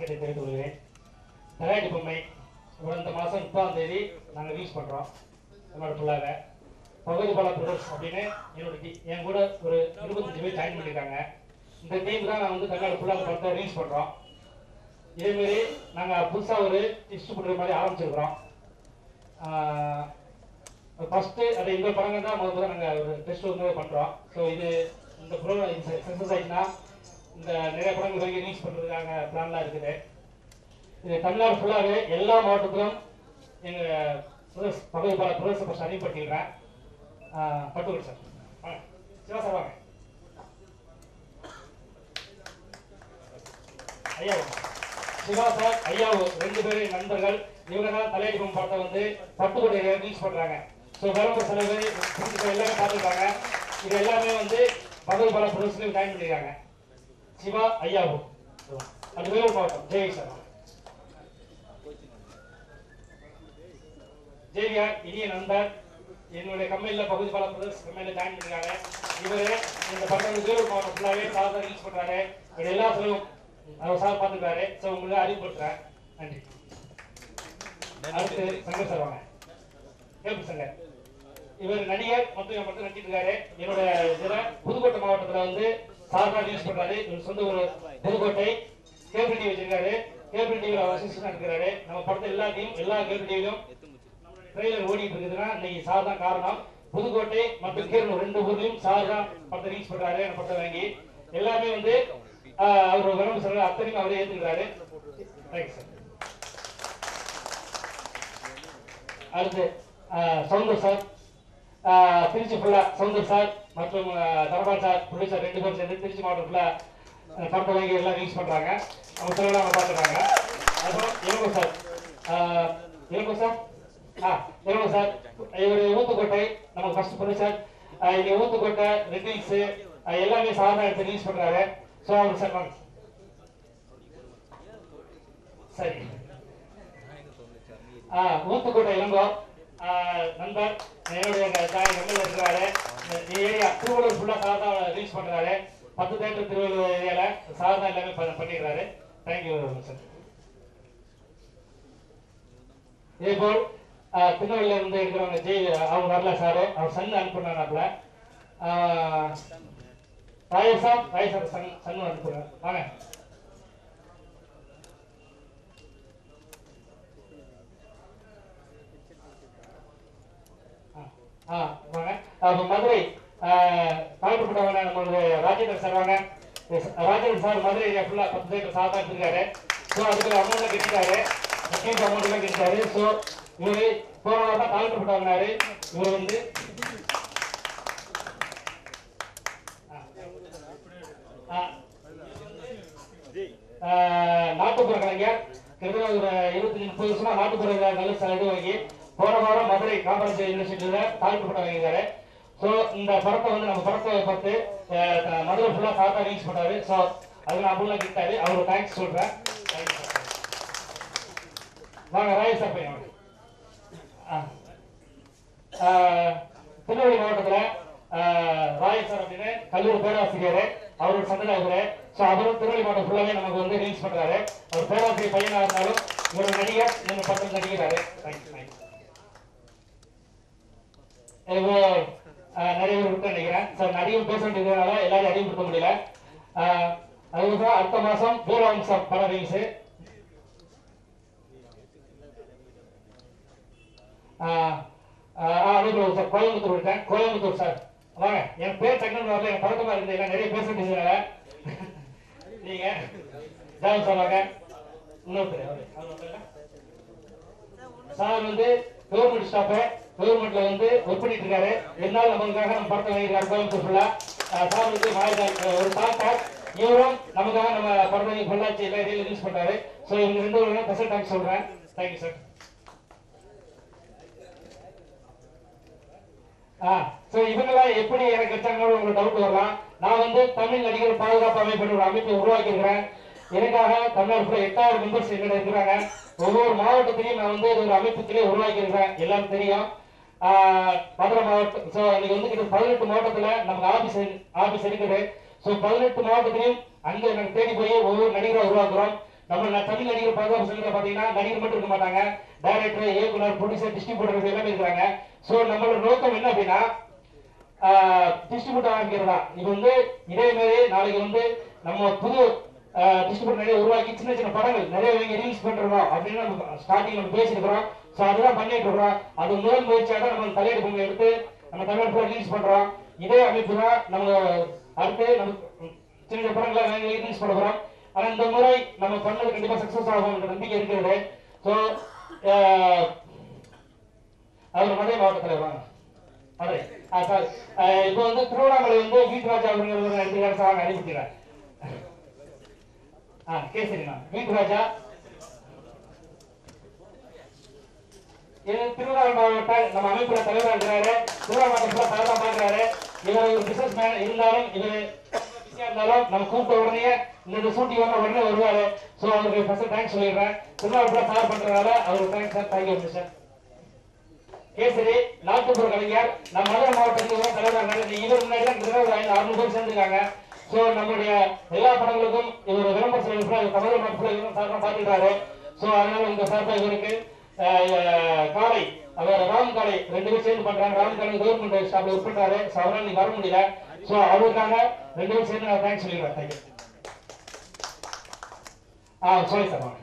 வணக்கத்தை தெரிவித்துக் கொள்கிறேன் தலையாட்டி பொம்மை அப்புறம் இந்த மாதம் முப்பதாம் தேதி நாங்கள் ரிலீஸ் பண்ணுறோம் தமிழ்நாடு ஃபுல்லாக பகுதி பல ப்ரொடக்ட்ஸ் அப்படின்னு என்னோட டீ என் கூட ஒரு இருபத்தஞ்சு பேர் ஜாயின் பண்ணியிருக்காங்க இந்த டீம் தான் நான் வந்து தமிழ்நாடு ஃபுல்லாக படத்தை ரிலீஸ் பண்ணுறோம் இதேமாரி நாங்கள் புதுசாக ஒரு டிஸ்ட்ரிபியூட்டர் மாதிரி ஆரம்பிச்சிருக்கிறோம் ஃபஸ்ட்டு அது இந்த படங்கள் தான் முதல்ல முதல்ல நாங்கள் ஒரு டெஸ்ட் வந்து பண்ணுறோம் ஸோ இது இந்த ப்ரோக்ராம் இது சக்ஸஸ் ஆயிடுச்சுன்னா இந்த நிறைய படங்கள் வரைக்கும் ரிலீஸ் பண்ணுறதுக்காக பிளான்லாம் இருக்குது இது தமிழ்நாடு ஃபுல்லாகவே எல்லா மாவட்டத்திலும் எங்கள் பிரதேச பகுதி பல பிரதேச ஃபஸ்ட் அறிவுப்படுத்திடுறேன் பட்டுக்கல் சார் வாங்க சிவா சார் வாங்க ஐயா வாங்க. சிவா சார் ஐயாவு ரெண்டு பேரும் நண்பர்கள் இவங்க தான் தலையடிக்கும் படத்தை வந்து பட்டுக்கோட்டையில ரிலீஸ் பண்றாங்க ஸோ பெரம்பூர் செலவு புரிஞ்சுக்க எல்லாமே பார்த்துருக்காங்க இது எல்லாமே வந்து பகல் பல ப்ரொடியூசர்லையும் ஜாயின் பண்ணியிருக்காங்க சிவா ஐயாவு அது வேலூர் மாவட்டம் ஜெய் சார் ஜேவிஆர் இனிய நண்பர் என்னுடைய கம்பெனியில் பகுதி பல ப்ரொடியூஸ் கம்பெனியில் ஜாயின் பண்ணியிருக்காங்க இவர் இந்த படத்தை வந்து வேலூர் மாவட்டம் ஃபுல்லாகவே சார் தான் ரிலீஸ் பண்ணுறாரு இவர் எல்லா செலவும் அவர் சார் பார்த்துருக்காரு ஸோ உங்களுக்கு அறிவுப்படுத்துறேன் நன்றி அடுத்து சங்கர் சார் வாங்க கேபி சங்கர் இவர் நடிகர் மற்றும் என் மட்டும் நடிச்சிட்டு இருக்காரு என்னோட இதுல புதுக்கோட்டை மாவட்டத்துல வந்து சார்பா ரிலீஸ் பண்றாரு இவர் சொந்த ஒரு புதுக்கோட்டை கேபிள் டிவி வச்சிருக்காரு கேபிள் டிவியில் அவர் அசிஸ்டன்ட் இருக்கிறாரு நம்ம படத்தை எல்லாத்தையும் எல்லா கேபிள் டிவிலும் ட்ரெயிலர் ஓடிட்டு இருக்குதுன்னா இன்னைக்கு சார் தான் காரணம் புதுக்கோட்டை மற்றும் கேரளம் ரெண்டு ஊர்லயும் சார் தான் படத்தை ரிலீஸ் பண்றாரு அந்த படத்தை வாங்கி எல்லாமே வந்து ஆஹ், அவர் விளம்பரம் சொல்ற அத்தனையும் அவரே ஏத்துக்கிறாரு தேங்க்ஸ் சார் அடுத்து ஆஹ், சவுந்தர் சார் ஆஹ், திருச்சி ஃபுல்லா சவுந்தர் சார் மற்றும் ஆஹ், தரபால் சார் புள்ளி ரெண்டு பேரும் சேர்ந்து திருச்சி மாவட்டம் ஃபுல்லா ஆஹ், படத்தை வாங்கி எல்லாம் ரிலீஸ் பண்றாங்க அவங்க செலவுலாம் அவங்க பார்த்துறாங்க அப்புறம் இளங்கோ சார் ஆஹ், இளங்கோ சார் ஆ இளங்கோ சார் இவர் ஊத்துக்கோட்டை நமக்கு ஃபர்ஸ்ட் புள்ளி சார் இங்க ஊத்துக்கோட்டை ரெட்டில்ஸ் எல்லாமே சாதாரண எடுத்து ரிலீஸ் பண்றாரு ஸோ அவர் சார் வாங்க சரி ஆ, ஊத்துக்கோட்டை இளங்கோ ஆ, நண்பர் என்னுடைய எங்க தாய் நண்பர் இருக்கிறாரு இந்த ஏரியா திருவள்ளூர் ஃபுல்லா சார் தான் ரிலீஸ் பண்றாரு பத்து தேட்டர் திருவள்ளூர் ஏரியால சார் தான் எல்லாமே ப- பண்ணிடுறாரு தேங்க்யூ சார் இதேபோல் ஆ, திருநெல்வேலியில இருந்து இருக்கிறவங்க ஜெய் அவங்க வரல சார் அவர் சன் அனுப்புனாப்ல Rayar sir Rayar sir son son அனுப்புங்க வாங்க ஆ, வாங்க அப்ப மதுரை காயப்பட்டவங்க நம்மளுடைய ராஜேந்திர சார் வாங்க Yes, Rajendra sir Madurai area ஃபுல்லா பத்து தேட்டர் சாதா எடுத்திருக்காரு ஸோ அதுக்கு அமௌண்ட் கட்டிட்டாரு முக்கியம் அமௌண்ட் எல்லாம் கட்டிட்டாரு ஸோ இவரு போன வாரம் தான் காயப்பட்டு வாங்கினாரு இவர் வந்து ஆ. ஆ, நாட்டுப்புற கலைஞர் கிட்டத்தட்ட ஒரு இருபத்தஞ்சு முப்பது வருஷமா நாட்டுப்புற நல்ல ச- இது வாங்கி போன வாரம் மதுரை காமராஜர் யூனிவர்சிட்டியில தாழ்த்தப்பட்ட வாங்கியிருக்காரு ஸோ இந்த படத்தை வந்து நம்ம படத்தை பார்த்து அஹ், த- மதுரை ஃபுல்லா சாத்தா ரிலீஸ் பண்ணாரு ஸோ அதுக்கு நான் அவ்வளோ கிட்டாரு அவருக்கு தேங்க்ஸ் சொல்றேன் Thanks sir. வாங்க ராயல் சார் பையன் வாங்க. ஆ. ஆஹ், திருநெல்வேலி மாவட்டத்துல ஆஹ், ராயல் சார் அப்படின்னு கல்லூரி பேராசிரியர் அவரோட சந்தனாகர் ஸோ அவரும் திருநெல்வேலி மாவட்டம் ஃபுல்லாவே நமக்கு வந்து ரிலீஸ் பண்றாரு அவர் பேராசிரியர் பையனா இருந்தாலும் இவர் நடிகர் நீங்க படத்தில் நடிக்கிறாரு தேங்க்ஸ் தேங்க்ஸ் இப்போ ஆஹ், நிறைய பேர் விட்டு நினைக்கிறேன் சார் நடிகை பேச வேண்டியதுனால எல்லாரும் அறிவுறுத்த முடியல ஆஹ், அதுக்கப்புறம் அடுத்த மாசம் வீரவம்சம் படம் ரிலீஸ் அனுபவம் சார் கோயம்புத்தூர் விட்டேன் கோயம்புத்தூர் சார் வாங்க என் பேர் டக்குனு வரல என் பழக்கமா இருந்து எல்லாம் நிறைய பேச வேண்டியதுனால நீங்க ஜாவ் சார் வாங்க இன்னொருத்தர் அவரு. அவர் வரல? சார் வந்து கவர்மெண்ட் ஸ்டாஃப் கவர்மெண்ட்ல வந்து ஒர்க் பண்ணிட்டு இருக்காரு இருந்தாலும் நமக்காக நம்ம படத்தை வாங்கிருக்காரு கோயம்புத்தூர் ஃபுல்லா சார் வந்து மாயதான் ஒரு தாத்தாக் இவரும் நமக்காக நம்ம படத்தை பொள்ளாச்சி எல்லா ஏரியாவில் ரிலீஸ் பண்றாரு ஸோ இவங்க ரெண்டு பேரும் ஸ்பெஷல் தேங்க்ஸ் சொல்றேன் தேங்க்யூ சார் ஆ ஸோ இவங்கெல்லாம் எப்படி எனக்கு வச்சாங்கன்னு உங்களுக்கு டவுட் வரலாம் நான் வந்து தமிழ் நடிகர் பாதுகாப்பு அமைப்பு ஒரு அமைப்பை உருவாக்கி இருக்கிறேன் எனக்காக தமிழ்நாடு ஃபுல்லாக எட்டாயிரம் மெம்பர்ஸ் எங்கிட்ட இருக்கிறாங்க ஒவ்வொரு மாவட்டத்திலையும் நான் வந்து ஒரு அமைப்புத்திலே உருவாக்கி இருக்கிறேன் எல்லாரும் தெரியும் ஆ, மதுரை மாவட்டம் ஸோ இன்னைக்கு வந்து கிட்ட பதினெட்டு மாவட்டத்தில் நமக்கு ஆபீஸ் ஆபீஸ் இருக்குது ஸோ பதினெட்டு மாவட்டத்திலையும் அங்கே எனக்கு தேடி போய் ஒவ்வொரு நடிகரை உருவாக்குறோம் நம்ம ந- தமிழ் நடிகர் பாதுகாப்பு சொல்லிட்டு பாத்தீங்கன்னா நடிகர் மட்டும் இருக்க மாட்டாங்க டைரக்டர் இயக்குனர் ப்ரொடியூசர் டிஸ்ட்ரிபியூட்டர் எல்லாமே இருக்கிறாங்க சோ நம்மளோட நோக்கம் என்ன அப்படின்னா டிஸ்ட்ரிபியூட் ஆரம்பிக்கிறதா இது வந்து இதே மாதிரி நாளைக்கு வந்து நம்ம புது டிஸ்ட்ரிபியூட் நிறைய உருவாக்கி சின்ன சின்ன படங்கள் நிறைய இவங்க ரிலீஸ் பண்றோம் அப்படின்னு நம்ம ஸ்டார்டிங் நம்ம பேசியிருக்கிறோம் ஸோ அதுதான் பண்ணிட்டு இருக்கிறோம் அது முதல் முயற்சியாக தான் நம்ம தலையீடு பொம்மை எடுத்து நம்ம தமிழ் ரிலீஸ் பண்றோம் இதே அமைப்பு தான் நம்ம அடுத்து நம்ம சின்ன சின்ன படங்களை நாங்கள் ரிலீஸ் பண்ண போறோம் ஆனா இந்த முறை நம்ம பண்ணது கண்டிப்பா சக்சஸ் ஆகும் நம்பிக்கை இருக்கிறது ஸோ அவர் மதுரை மாவட்ட தலைவர் வாங்க மதுரை ஆ சார் இப்போ வந்து திருவண்ணாமலை வந்து வீட்டுராஜா அப்படிங்கிற நடிகர் சார் அறிவிக்கிறார் ஆ கேசரிண்ணா வீட்டுராஜா இது திருவண்ணாமலை மாவட்ட நம்ம அமைப்புல தலைவராக இருக்கிறாரு திருவண்ணாமலை மாவட்டத்தில் தலைவராக பார்க்கிறாரு இவர் ஒரு பிசினஸ் மேன் இருந்தாலும் இவர் பிஸியா இருந்தாலும் நம்ம கூப்பிட்ட உடனே இந்த ஷூட்டிங் வந்த உடனே வருவாரு ஸோ அவருக்கு ஃபர்ஸ்ட் தேங்க்ஸ் சொல்லிடுறேன் திருவண்ணாமலை சார் பண்றதுனால அவருக்கு thanks sir thank you sir Kesari நாட்டுப்புற கலைஞர் நம்ம மதுரை மாவட்டத்துக்கு ஒரு தலைவராக இருக்காரு. இவர் முன்னாடி தான் கிட்டத்தட்ட ஒரு ஐநூறு அறுநூறு பேர் சேர்ந்துருக்காங்க ஸோ நம்மளுடைய எல்லா படங்களுக்கும் இவர் விளம்பர செலவு தமிழக மாவட்டத்தில் இவரும் சார்பாக பார்த்துட்டாரு ஸோ அதனால உங்க சார்பாக இவருக்கு அஹ், காலை அவர் ராம் காலை ரெண்டு பேரும் சேர்ந்து பண்றாங்க ராம் காலை கவர்மெண்ட் ஸ்டாஃப்ல ஒர்க் பண்றாரு ஸோ அவரால் நீங்க வர முடியல ஸோ அவருக்காக ரெண்டு பேரும் சேர்ந்து நான் தேங்க்ஸ் சொல்லிடுறேன் தேங்க்யூ ஆ sorry சார் வாங்க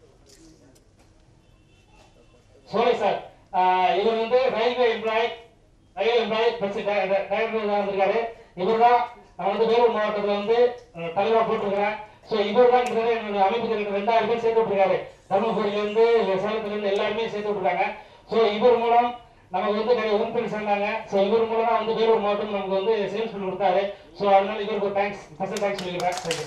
சோலை சார் ஆஹ் இவர் வந்து railway employee railway employee bus driver தான் இருக்காரு இவர் தான் நான் வந்து வேலூர் மாவட்டத்தில் வந்து அஹ், தலைவரா போட்டிருக்கிறேன் ஸோ இவர் தான் கிட்டத்தட்ட என்னோட அமைப்புக்கு எனக்கு ரெண்டாயிரம் பேர் சேர்த்து விட்டுருக்காரு தருமபுரியிலேருந்து சேலத்துலேருந்து எல்லாருமே சேர்த்து விட்டுருக்காங்க ஸோ இவர் மூலம் நமக்கு வந்து நிறைய உறுப்பினர் சேர்ந்தாங்க ஸோ இவர் மூலம் தான் வந்து வேலூர் மாவட்டம் நமக்கு வந்து சேல்ஸ் பண்ணி கொடுத்தாரு ஸோ அதனால இவருக்கு ஒரு தேங்க்ஸ் ஃபர்ஸ்ட் தேங்க்ஸ் சொல்லிக்கிறேன் தேங்க்யூ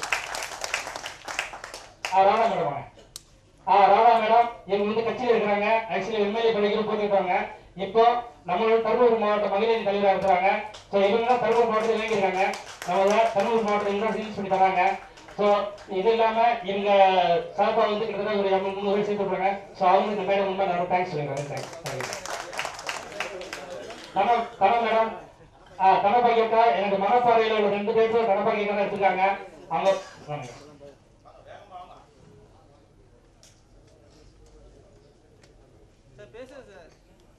ஆ ராணா மேடம் வாங்க ஆ ராதா மேடம் இவங்க வந்து கட்சியில் இருக்கிறாங்க ஆக்சுவலி எம்எல்ஏ பதவிக்கு போயிருக்காங்க இப்போ நம்மளோட தருமபுரி மாவட்ட மகளிர் தலைவராக இருக்கிறாங்க ஸோ இவங்க தான் தருமபுரி மாவட்டத்தில் இயங்கியிருக்காங்க நம்ம தான் தருமபுரி மாவட்டத்தில் தான் ரிலீஸ் பண்ணி தராங்க ஸோ இது இல்லாம இவங்க சார்பாக வந்து கிட்டத்தட்ட ஒரு எண்பது மூணு பேர் சேர்த்து விட்றாங்க ஸோ அவங்களுக்கு இந்த மேடம் ரொம்ப நான் தேங்க்ஸ் சொல்லிடுறேன் தேங்க்ஸ் தன தன மேடம் தனபாகியக்கா எனக்கு மனப்பாறையில் ஒரு ரெண்டு பேரும் தனபாகியக்கா எடுத்துருக்காங்க அவங்க வாங்க. சார் பேசுங்க சார்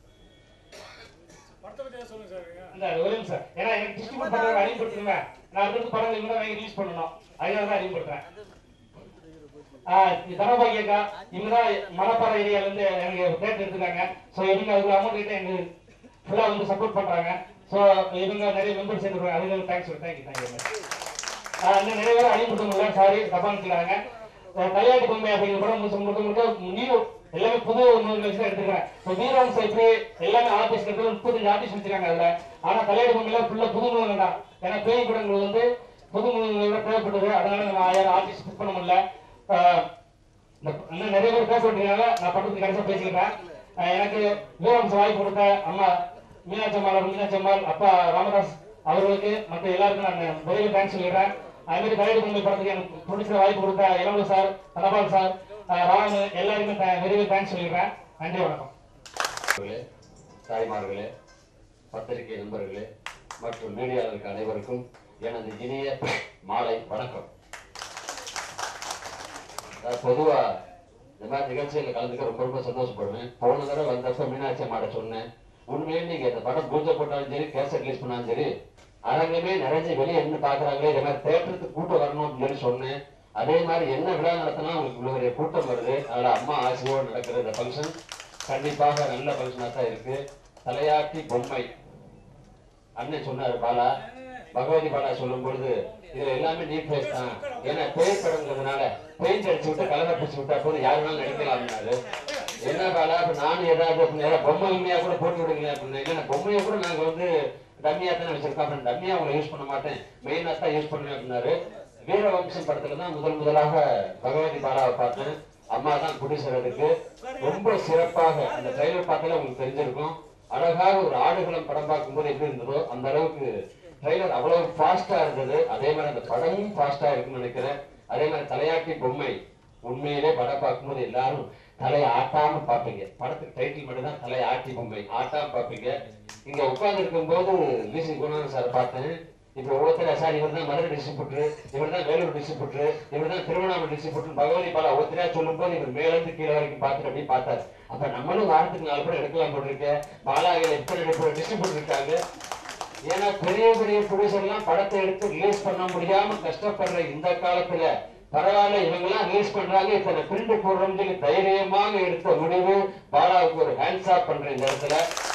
படத்தை பத்தி ஏதாவது சொல்லுங்க சார் நீங்க. அந்த ஒரு நிமிஷம் ஏன்னா எனக்கு டிஸ்ட்ரிபியூட் பண்றது அறிமுகப்படுத்துங்க நான் அடுத்த படங்கள் இவங்க தான் ரிலீஸ் பண்ணணும் அதனால தான் அறிமுகப்படுத்துறேன் தனபாகியக்கா இவங்க தான் மணப்பாறை ஏரியால இருந்து எனக்கு டேட் எடுத்துருக்காங்க ஸோ இவங்க அதுக்கு அமௌண்ட் கிட்ட எனக்கு ஃபுல்லாக வந்து சப்போர்ட் பண்றாங்க ஸோ இவங்க நிறைய மெம்பர்ஸ் சேர்த்துருக்காங்க அதுக்கு தேங்க்ஸ் தேங்க்யூ தேங்க்யூ இன்னும் நிறைய பேர் அறிமுக முடியல சாரி தப்பா நினைக்கிறாங்க தலையாட்டு பொம்மை அப்படிங்கிற படம் முழுக்க முழுக்க முழுக்க நியூ எல்லாமே புது மூவி வச்சு தான் எடுத்துக்கிறேன் இப்போ வீரவன்ஸ் எப்படி எல்லாமே ஆர்டிஸ்ட் இருக்கிறது முப்பத்தஞ்சு ஆர்டிஸ்ட் வச்சிருக்காங்க அதுல ஆனா தலையாட்டு பொம்மையில ஃபுல்லா புது மூவி தான் ஏன்னா பேய் படங்கள் வந்து புது மூவிகளோட தேவைப்படுது அதனால நம்ம ஆயிரம் ஆர்டிஸ்ட் புக் பண்ண முடியல ஆஹ் இந்த இன்னும் நிறைய பேர் பேச விட்டீங்கனால நான் படத்துக்கு கடைசியா பேசிக்கிட்டேன் ஆஹ் எனக்கு வீரவன்ஸ் வாய்ப்பு கொடுத்த அம்மா மீனாட்சி அம்மாள் மீனாட்சி அம்மாள் அப்பா ராமதாஸ் அவர்களுக்கு மற்ற எல்லாருக்கும் நான் விரைவில் தேங்க்ஸ் சொல்லிடுறேன் அதே மாதிரி தலைவர் பொம்மை படத்துக்கு எனக்கு ப்ரொடியூசர் வாய்ப்பு கொடுத்த இளவு சார் தனபால் சார் ஆஹ் ராமு எல்லாருக்குமே த- விரைவில் தேங்க்ஸ் சொல்லிடுறேன் நன்றி வணக்கம் நண்பர்களே தாய்மார்களே பத்திரிகை நண்பர்களே மற்றும் மீடியாளருக்கு அனைவருக்கும் எனது இனிய மாலை வணக்கம் நான் பொதுவா இந்த மாதிரி நிகழ்ச்சியில் கலந்துக்க ரொம்ப ரொம்ப சந்தோஷப்படுவேன் போன தடவை வந்தப்ப மீனாட்சி அம்மாட்ட சொன்னேன் உண்மையே நீங்க இந்த படம் பூஜை போட்டாலும் சரி கேசட் ரிலீஸ் பண்ணாலும் சரி அரங்கமே நிறைஞ்சு வெளியே என்ன பாக்குறாங்களே இதே மாதிரி தேட்டருக்கு கூட்டம் வரணும் அப்படின்னு சொல்லி சொன்னேன் அதே மாதிரி என்ன விழா நடத்தினா உங்களுக்கு இவ்வளவு பெரிய கூட்டம் வருது அதோட அம்மா ஆசையோடு நடக்கிற இந்த ஃபங்க்ஷன் கண்டிப்பாக நல்ல ஃபங்க்ஷனாக தான் இருக்கு தலையாட்டி பொம்மை அண்ணன் சொன்னாரு பாலா பகவதி பாலா சொல்லும் பொழுது இது எல்லாமே நீட் ஃபேஸ் தான் ஏன்னா பேய் படங்கிறதுனால பெயிண்ட் அடிச்சு விட்டு கலரை பிடிச்சு விட்டா போது யாரு வேணாலும் நடிக்கலாம்னாரு என்ன பாலா அப்ப நானும் ஏதாவது அப்படின்னு ஏதாவது பொம்மை உண்மையா கூட போட்டு விடுங்களேன் அப்படின்னு இல்ல பொம்மையை கூட நாங்க வந்து டம்மியா தான் வச்சிருக்கோம் அப்புறம் டம்மியா அவங்களை யூஸ் பண்ண மாட்டேன் மெயினா தான் யூஸ் பண்ணுவேன் அப்படின்னாரு வீரவம்சம் படத்துல தான் முதல் முதலாக பகவதி பாலாவை பார்த்தேன் அம்மா தான் ப்ரொடியூசர் அதுக்கு ரொம்ப சிறப்பாக அந்த ட்ரைலர் பார்த்தாலே உங்களுக்கு தெரிஞ்சிருக்கும் அழகாக ஒரு ஆடுகளம் படம் பார்க்கும்போது எப்படி இருந்ததோ அந்த அளவுக்கு ட்ரைலர் அவ்வளவு ஃபாஸ்டா இருந்தது அதே மாதிரி அந்த படமும் ஃபாஸ்டா இருக்குன்னு நினைக்கிறேன் அதே மாதிரி தலையாட்டி பொம்மை உண்மையிலே படம் பார்க்கும்போது எல்லாரும் தலையை ஆட்டாம பார்ப்பீங்க படத்துக்கு டைட்டில் மட்டும் தான் தலையை ஆட்டி பொம்மை ஆட்டாம பார்ப்பீங்க இங்க உட்கார்ந்து இருக்கும்போது விசி குணானந்த் சார் பார்த்தேன் இப்ப ஒவ்வொருத்தர சார் இவர் தான் மதுரை டிஸ்ட்ரிபியூட்டர் இவர் தான் வேலூர் டிஸ்ட்ரிபியூட்டர் இவர் தான் திருவண்ணாமலை டிஸ்ட்ரிபியூட்டர் பகவதி பாலா ஒவ்வொருத்தரா சொல்லும் போது இவர் மேல இருந்து கீழே வரைக்கும் பார்த்துட்டு அப்படியே பார்த்தாரு அப்ப நம்மளும் வாரத்துக்கு நாலு படம் எடுக்கலாம் போட்டிருக்க பாலாகில எத்தனை டிஸ்ட்ரிபியூட்டர் இருக்காங்க ஏன்னா பெரிய பெரிய ப்ரொடியூசர் எல்லாம் படத்தை எடுத்து ரிலீஸ் பண்ண முடியாம கஷ்டப்படுற இந்த காலத்துல பரவாயில்ல இவங்க எல்லாம் ரிலீஸ் பண்றாங்க இத்தனை பிரிண்ட் போடுறோம்னு சொல்லி தைரியமாக எடுத்த முடிவு பாலாவுக்கு ஒரு ஹேண்ட்ஸ் ஆப் பண்ற இந்த இடத்துல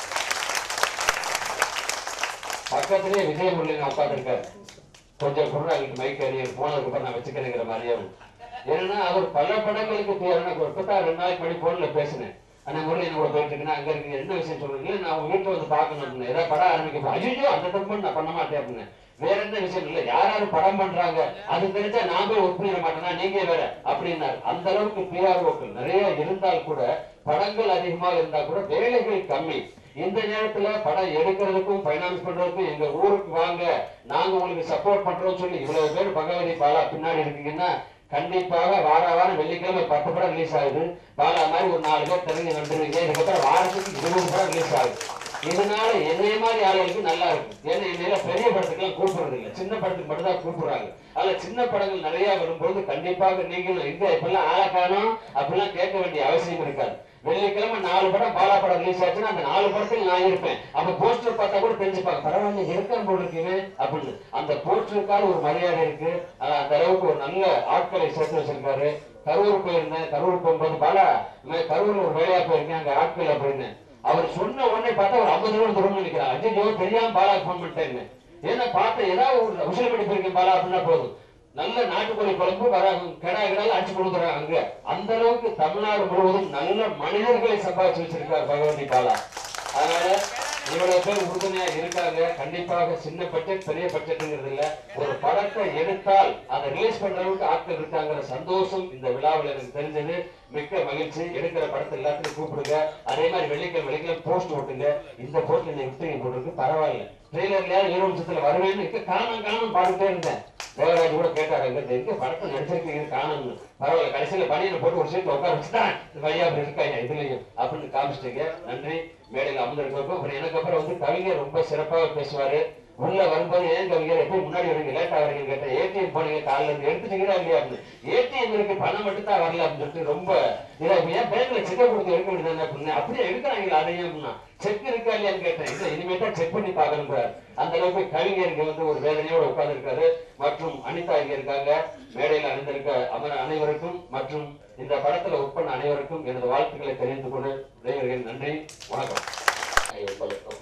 பக்கத்திலேயே விஜய் முரளின்னு உட்காந்துருக்காரு கொஞ்சம் குருடாகிட்டு மைக் அறியர் போனதுக்கு அப்புறம் நான் வச்சுக்கிறேங்கிற மாதிரியாவும் ஏன்னா அவர் பல படங்களுக்கு தேவையான ஒரு பத்தா ரெண்டு நாளைக்கு மணி போன்ல பேசினேன் ஆனா முரளி என்ன கூட போயிட்டு இருக்குன்னா அங்க இருக்கு என்ன விஷயம் சொல்றீங்க இல்ல நான் உங்க வீட்டுல வந்து பார்க்கணும் அப்படின்னு ஏதாவது படம் ஆரம்பிக்க ஐயோ அந்த தப்பு நான் பண்ண மாட்டேன் அப்படின்னு வேற எந்த விஷயம் இல்ல யார் யாரு படம் பண்றாங்க அது தெரிஞ்சா நான் போய் ஒர்க் பண்ணிட மாட்டேனா நீங்க வேற அப்படின்னாரு அந்த அளவுக்கு பிஆர்ஓக்கள் நிறைய இருந்தால் கூட படங்கள் அதிகமாக இருந்தா கூட வேலைகள் கம்மி இந்த நேரத்துல படம் எடுக்கிறதுக்கும் ஃபைனான்ஸ் பண்றதுக்கும் எங்க ஊருக்கு வாங்க நாங்க உங்களுக்கு சப்போர்ட் பண்றோம்னு சொல்லி இவ்வளவு பேர் பகவதி பாலா பின்னாடி இருக்கீங்கன்னா கண்டிப்பாக வார வாரம் வெள்ளிக்கிழமை பத்து படம் ரிலீஸ் ஆகுது பாலா மாதிரி ஒரு நாலு பேர் தெரிஞ்சு வந்துருவீங்க இதுக்கப்புறம் வாரத்துக்கு இருபது படம் ரிலீஸ் ஆகுது இதனால என்னைய மாதிரி ஆளுகளுக்கு நல்லா இருக்கும் ஏன்னா என்னையில பெரிய படத்துக்குலாம் கூப்பிடுறது இல்லை சின்ன படத்துக்கு மட்டும் தான் கூப்பிடுறாங்க அதுல சின்ன படங்கள் நிறைய வரும்போது கண்டிப்பாக நீங்களும் எங்க இப்பெல்லாம் ஆளை காணோம் அப்படிலாம் கேட்க வேண்டிய அவசியம் இருக்காது வெள்ளிக்கிழமை நாலு படம் பாலா படம் ரிலீஸ் ஆச்சுன்னா அந்த நாலு படத்தில் நான் இருப்பேன் அப்ப போஸ்டர் பார்த்தா கூட தெரிஞ்சுப்பாங்க பரவாயில்ல இருக்கான் போல இருக்குவே அப்படின்னு அந்த போஸ்டருக்கான ஒரு மரியாதை இருக்கு ஆனா அந்த அளவுக்கு ஒரு நல்ல ஆட்களை சேர்த்து வச்சிருக்காரு கரூர் போயிருந்தேன் கரூர் போகும்போது பாலா நான் கரூர்ல ஒரு வேலையா போயிருக்கேன் அங்க ஆட்கள் போயிருந்தேன் அவர் சொன்ன உடனே பார்த்தா ஒரு ஐம்பது ரூபா தூரம் நினைக்கிறார் ஐயோ தெரியாம பாலா ஃபோன் பண்ணிட்டேன்னு ஏன்னா பார்த்த ஏதாவது ஒரு உசில பண்ணி போயிருக்கேன் பாலா அப்படின்னா போதும் நல்ல நாட்டுக்கோழி குழம்பு வர கடா கிடால அடிச்சு கொடுக்குறாங்க அங்க அந்த அளவுக்கு தமிழ்நாடு முழுவதும் நல்ல மனிதர்களை சம்பாதிச்சு வச்சிருக்கார் பகவதி பாலா அதனால இவ்வளவு பேர் உறுதுணையா இருக்காங்க கண்டிப்பாக சின்ன பட்ஜெட் பெரிய பட்ஜெட்ங்கிறது இல்ல ஒரு படத்தை எடுத்தால் அதை ரிலீஸ் பண்ற அளவுக்கு ஆட்கள் இருக்காங்கிற சந்தோஷம் இந்த விழாவில் எனக்கு தெரிஞ்சது மிக்க மகிழ்ச்சி எடுக்கிற படத்தை எல்லாத்தையும் கூப்பிடுங்க அதே மாதிரி வெள்ளிக்கிழமை வெள்ளிக்கிழமை போஸ்ட் ஓட்டுங்க இந்த போஸ்ட் என்னை விட்டு போட்டுருக்கு பரவாயில்ல ட்ரெய்லர்ல ஈரோடு வருவேன்னு இருக்க காணும் காணும் பாத்துட்டே இருந்தேன் தேவராஜ் கூட கேட்டாரு எங்க எங்க படத்தை நடிச்சிருக்கீங்க காணும்னு பரவாயில்ல கடைசியில பணியில போட்டு ஒரு சீட்ல உட்கார வச்சுதான் இந்த பையா அப்படி இருக்காங்க இதுலயும் அப்படின்னு காமிச்சிட்டீங்க நன்றி மேடையில் அமர்ந்திருக்கிறப்போ அப்புறம் எனக்கு அப்புறம் வந்து கவிஞர் ரொம்ப சிறப்பாக பேசுவாரு உள்ள வரும்போது ஏன் கவிஞர் எப்படி முன்னாடி வரீங்க லேட்டா வரீங்க கேட்டேன் ஏடிஎம் போனீங்க காலைல இருந்து எடுத்துட்டீங்களா இல்லையா அப்படின்னு ஏடிஎம் இருக்கு பணம் மட்டும் தான் வரல அப்படின்னு சொல்லிட்டு ரொம்ப இதை ஏன் பேங்க்ல செக்கப் கொடுத்து எடுக்க வேண்டியது அப்படின்னு அப்படியே எடுக்கிறாங்களா அதையும் அப்படின்னா செக் இருக்கா இல்லையான்னு கேட்டேன் இல்ல இனிமே தான் செக் பண்ணி பார்க்கணுங்கிறார் அந்த அளவுக்கு கவிஞர் இங்க வந்து ஒரு வேதனையோட உட்கார்ந்து இருக்காரு மற்றும் அனிதா இங்க இருக்காங்க மேடையில் அணிந்திருக்க அமர அனைவருக்கும் மற்றும் இந்த படத்துல ஒர்க் பண்ண அனைவருக்கும் எனது வாழ்த்துக்களை தெரிவித்துக் கொண்டு விடைபெறுகிறேன் நன்றி வணக்கம் உங்களுக்கும்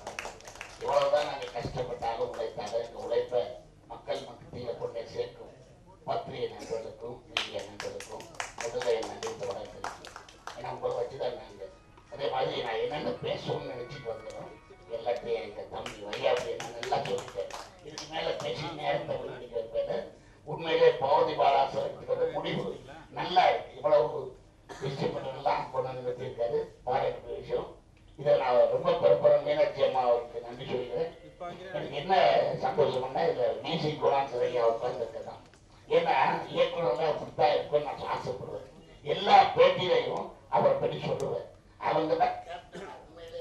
எவ்வளவுதான் நாங்கள் கஷ்டப்பட்டாலும் உழைத்தாலும் இந்த உழைப்பை மக்கள் மத்தியில் கொண்டே சேர்க்கும் பத்திரிகை நண்பர்களுக்கும் மீடியா நண்பர்களுக்கும் முதல்ல என் நன்றி வணக்கம் ஏன்னா உங்களை வச்சுதான் நாங்கள் அதே மாதிரி நான் என்னென்ன பேசணும்னு நினைச்சிட்டு வந்தேனோ எல்லாத்தையும் எங்க தம்பி வையாபி என்ன நல்லா சொல்லிட்டேன் இதுக்கு மேல பேசி நேரத்தை வீணடிக்கிற பேரு உண்மையிலே பவதி பாலாசரத்துக்கு முடிவு நல்லா இருக்கு இவ்வளவு விஷயப்பட்டெல்லாம் கொண்டு வந்து வச்சிருக்காரு பாராட்டு விஷயம் இதை நான் ரொம்ப பெருப்பறம் மீனாட்சி அம்மா அவருக்கு நன்றி சொல்லிக்கிறேன் எனக்கு என்ன சந்தோஷம்னா இதுல மியூசிக் குணான் சிறையா உட்கார்ந்துருக்கதான் ஏன்னா இயக்குநர்லாம் அப்படித்தான் இருக்கும்னு நான் ஆசைப்படுவேன் எல்லா பேட்டியிலையும் அவரை பற்றி சொல்லுவேன் அவங்க தான் உண்மையிலே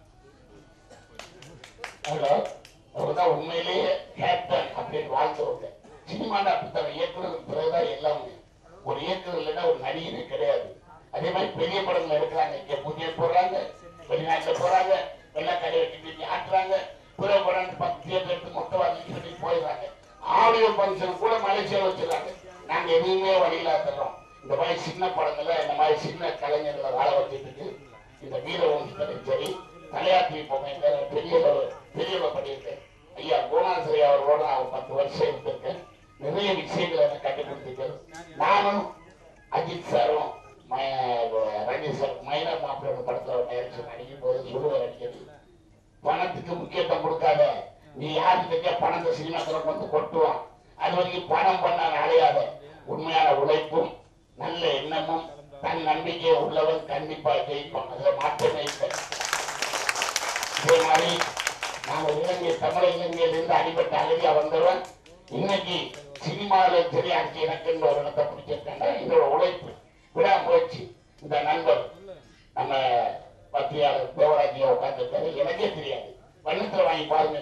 ஹலோ அவங்க தான் உண்மையிலேயே கேப்டன் அப்படின்னு வாழ்ந்தவங்க சினிமால அப்படித்தான் இயக்குனர் பிறகுதான் எல்லாமே ஒரு இயக்குனர் இல்லைன்னா ஒரு நடிகனே கிடையாது அதே மாதிரி பெரிய படங்கள் எடுக்கிறாங்க இங்க புதிய போடுறாங்க வெளிநாட்டுல போறாங்க வெள்ளக்கடை வச்சு ஆட்டுறாங்க பிற படம் பத்து தியேட்டர் எடுத்து மொத்தம் அஞ்சு பண்ணி போயிடுறாங்க ஆடியோ ஃபங்க்ஷன் கூட மலேசியாவில் வச்சிருக்காங்க நாங்க எதுவுமே வழியில தர்றோம் இந்த மாதிரி சின்ன படங்கள்ல இந்த மாதிரி சின்ன கலைஞர்களை வாழ வச்சுட்டு இந்த வீரவம்சத்திலும் சரி தலையாட்டி பொம்மைங்க பெரிய பெரியவ பண்ணியிருக்கேன் ஐயா கோணாசிரி அவர்களோட நான் பத்து வருஷம் இருந்திருக்கேன் நிறைய விஷயங்களை எனக்கு கற்றுக் கொடுத்துருக்கேன் நானும் அஜித் சாரும் ம- ரஞ்சித் சார் மைனர் மாப்பிளோட படத்துல ஒரு டைரக்ஷன் நடிக்கும் போது சொல்லுவார் அடிக்கடி பணத்துக்கு முக்கியத்துவம் கொடுக்காத நீ யாரு தெரிஞ்சா பணத்தை சினிமாக்கள் வந்து கொட்டுவான் அது வரைக்கும் பணம் பண்ண அலையாத உண்மையான உழைப்பும் நல்ல எண்ணமும் தன் நம்பிக்கை உள்ளவன் கண்டிப்பா ஜெயிப்பான் அதுல மாற்றமே இல்லை இதே மாதிரி நான் ஒரு இலங்கை தமிழ் இலங்கையிலிருந்து அடிபட்ட அகதியா வந்தவன் இன்னைக்கு சினிமாவில் சரி அடிச்சு எனக்கு ஒரு இடத்தை பிடிச்சிருக்கேன் இதோட உழைப்பு விடாமுயற்சி இந்த நண்பர் நம்ம பத்திரிகையாளர் தேவராஜியா உட்கார்ந்துருக்காரு எனக்கே தெரியாது வண்ணத்துல வாங்கி பாருங்க இது.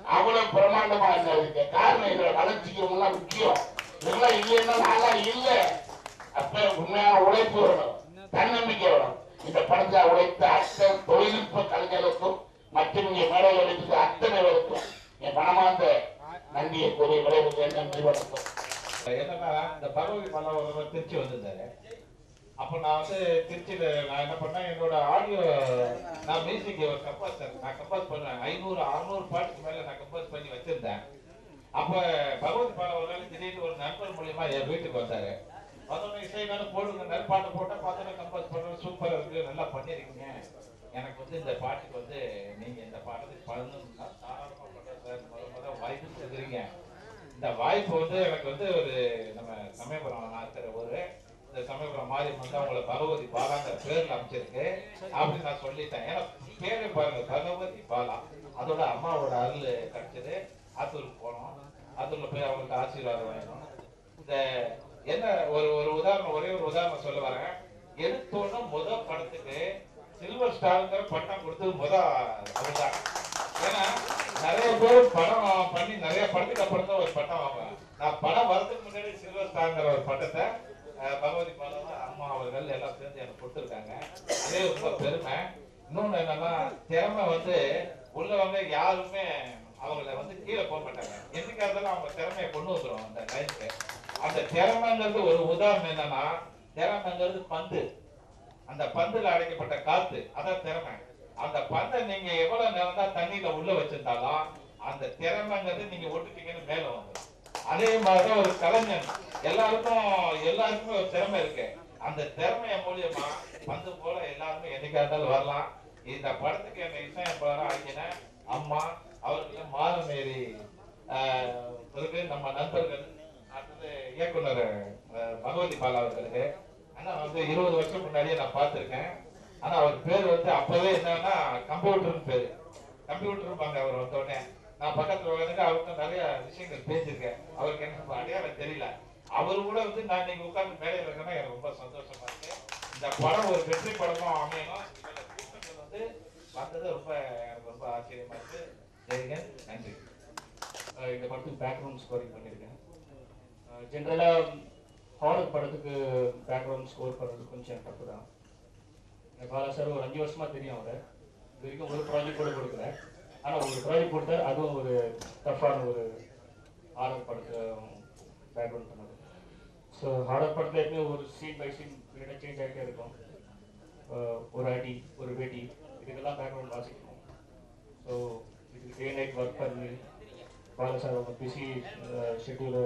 அவ்வளவு பிரமாண்டமா இருந்ததுக்கு காரணம் இதோட வளர்ச்சிக்கு ரொம்ப முக்கியம் இதெல்லாம் இல்லைன்னா நான்லாம் இல்லை அப்ப உண்மையான உழைப்பு வேணும் தன்னம்பிக்கை வேணும் இந்த படத்தை உழைத்த அத்தனை தொழில்நுட்ப கலைஞர்களுக்கும் மற்றும் இங்கே மேடையில் இருக்கிற அத்தனை பேருக்கும் என் பணமார்ந்த நன்றியை கூறி விளைவுகள் நன்றி வணக்கம் என்னன்னா இந்த பகவதி மலை ஒரு திருச்சி வந்திருந்தாரு அப்போ நான் வந்து திருச்சியில நான் என்ன பண்ணேன் என்னோட ஆடியோ நான் மியூசிக் ஒரு கம்போசர் நான் கம்போஸ் பண்ணுவேன் ஐநூறு அறுநூறு பாட்டுக்கு மேல நான் கம்போஸ் பண்ணி வச்சிருந்தேன் அப்ப பகவதி பால ஒரு நாள் திடீர்னு ஒரு நண்பர் மூலியமா என் வீட்டுக்கு வந்தாரு வந்தோடனே இசை வேணும் போடுங்க நெற்பாட்டு போட்டா பார்த்தோன்னே கம்போஸ் பண்ணுறது சூப்பரா இருக்கு நல்லா பண்ணிருக்கீங்க எனக்கு வந்து இந்த பாட்டுக்கு வந்து நீங்க இந்த பாட்டுக்கு பண்ணணும்னா தாராளமா பண்றேன் சார் முத முத வாய்ப்பு தருகிறீங்க இந்த வாய்ப்பு வந்து எனக்கு வந்து ஒரு நம்ம சமயபுரம் நான் இருக்கிற ஊரு இந்த சமயபுரம் மாரியம் வந்து அவங்கள பகவதி பாலாங்கிற பேர்ல அமைச்சிருக்கு அப்படின்னு நான் சொல்லிட்டேன் ஏன்னா பேரே பாருங்க பகவதி பாலா அதோட அம்மாவோட அருள் கிடைச்சது ஆத்தூருக்கு போனோம் ஆத்தூர்ல போய் அவங்களுக்கு ஆசீர்வாதம் வாங்கணும் இந்த என்ன ஒரு ஒரு உதாரணம் ஒரே ஒரு உதாரணம் சொல்ல வரேன் எடுத்தோன்னு முத படத்துக்கு சில்வர் ஸ்டாருங்கிற பட்டம் கொடுத்தது முத அவர்தான் ஏன்னா நிறைய பேர் படம் பண்ணி நிறைய படத்துக்கு அப்புறம் தான் ஒரு பட்டம் வாங்குவாங்க நான் படம் வரதுக்கு முன்னாடி சில்வர் ஸ்டார்ங்கிற ஒரு பட்டத்தை அஹ், பகவதி பாலா அம்மா அவர்கள் எல்லாம் சேர்ந்து எனக்கு கொடுத்துருக்காங்க அதே ரொம்ப பெருமை இன்னொன்னு என்னன்னா திறமை வந்து உள்ளவங்க யாருமே அவங்கள வந்து கீழே போக மாட்டாங்க என்னைக்கா இருந்தாலும் அவங்க திறமையை கொண்டு வந்துரும் அந்த லைனுக்கு அந்த திறமைங்கிறது ஒரு உதாரணம் என்னன்னா திறமைங்கிறது பந்து அந்த பந்துல அடைக்கப்பட்ட காத்து அதான் திறமை அந்த பந்தை நீங்க எவ்வளவு நேரம் தான் தண்ணியில உள்ள வச்சிருந்தாலும் அந்த திறமைங்கிறது நீங்க ஒட்டுட்டீங்கன்னு மேல வந்துடும் அதே மாதிரிதான் ஒரு கலைஞன் எல்லாருக்கும் எல்லாருக்குமே ஒரு திறமை இருக்கு அந்த திறமைய மூலியமா பந்து போல எல்லாருமே என்னைக்கா இருந்தாலும் வரலாம் இந்த படத்துக்கு என்ன இசையமைப்பாளராக ஆக்கின அம்மா அவருக்கு மாதமேரி ஆஹ், பிறகு நம்ம நண்பர்கள் அடுத்தது இயக்குனர் ஆஹ், பகவதி பாலா அவர்களுக்கு ஆனா வந்து இருபது வருஷம் முன்னாடியே நான் பார்த்திருக்கேன் ஆனா அவர் பேர் வந்து அப்பவே என்னன்னா கம்ப்யூட்டர்னு பேரு கம்ப்யூட்டர் அவர் வந்த உடனே நான் பக்கத்துல உட்காந்து அவருக்கு நிறைய விஷயங்கள் பேசியிருக்கேன் அவருக்கு என்ன அடையாளம் தெரியல அவர் கூட வந்து நான் நீங்க உட்கார்ந்து மேடையில் இருக்கேன்னா எனக்கு ரொம்ப சந்தோஷமா இருக்கு இந்த படம் ஒரு வெற்றி படமா அமையணும் இதுல கூட்டங்கள் வந்து வந்தது ரொம்ப எனக்கு ரொம்ப ஆச்சரியமா இருக்கு சரிங்க நன்றி அஹ் இந்த படத்துக்கு பேக்ரவுண்ட் ஸ்கோரிங் பண்ணியிருக்கேன் ஜென்ரலாக ஹாரர் படத்துக்கு பேக்ரவுண்ட் ஸ்கோர் பண்ணுறது கொஞ்சம் தப்பு தான் எனக்கு பாலா சார் ஒரு அஞ்சு வருஷமா தெரியும் அவரை இது வரைக்கும் ஒரு ப்ராஜெக்ட் கூட கொடுக்கல ஆனால் ஒரு ப்ராஜெக்ட் கொடுத்தார் அதுவும் ஒரு டஃப்பான ஒரு ஹாரர் படத்தில் பேக்ரவுண்ட் பண்ணது ஸோ ஹாரர் படத்தில் எப்பவுமே ஒரு சீன் பை சீன் பீரியடாக சேஞ்ச் ஆகிட்டே இருக்கும் அஹ் ஒரு அடி ஒரு வெடி இதுக்கெல்லாம் பேக்ரவுண்ட் வாசிக்கணும் ஸோ இதுக்கு டே நைட் ஒர்க் பண்ணி பாலா சார் அவங்க பிஸி ஷெட்யூலை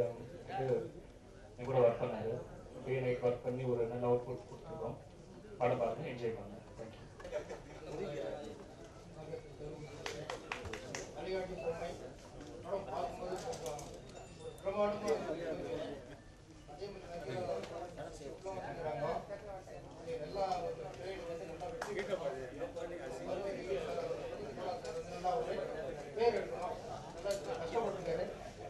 என் கூட ஒர்க் பண்ணாரு டே நைட் ஒர்க் பண்ணி ஒரு நல்ல அவுட் புட் கொடுத்துருக்கோம் படம் பார்த்து என்ஜாய் பண்ணேன் தேங்க்யூ வழிகாட்டி பொம்மை படம் பார்க்கும்போது கொஞ்சம் பிரமாண்டமாக இருந்தது அதே மாதிரி நிறைய எவ்வளோ வந்துக்கிறாங்க நல்லா ஒரு trade வந்து நல்லா வெற்றி பெற்றோம். மறுபடியும் கலாச்சாரம் வந்து நல்லா ஒரு பேர் எடுக்கணும் நல்லா கஷ்டப்பட்டுருக்காரு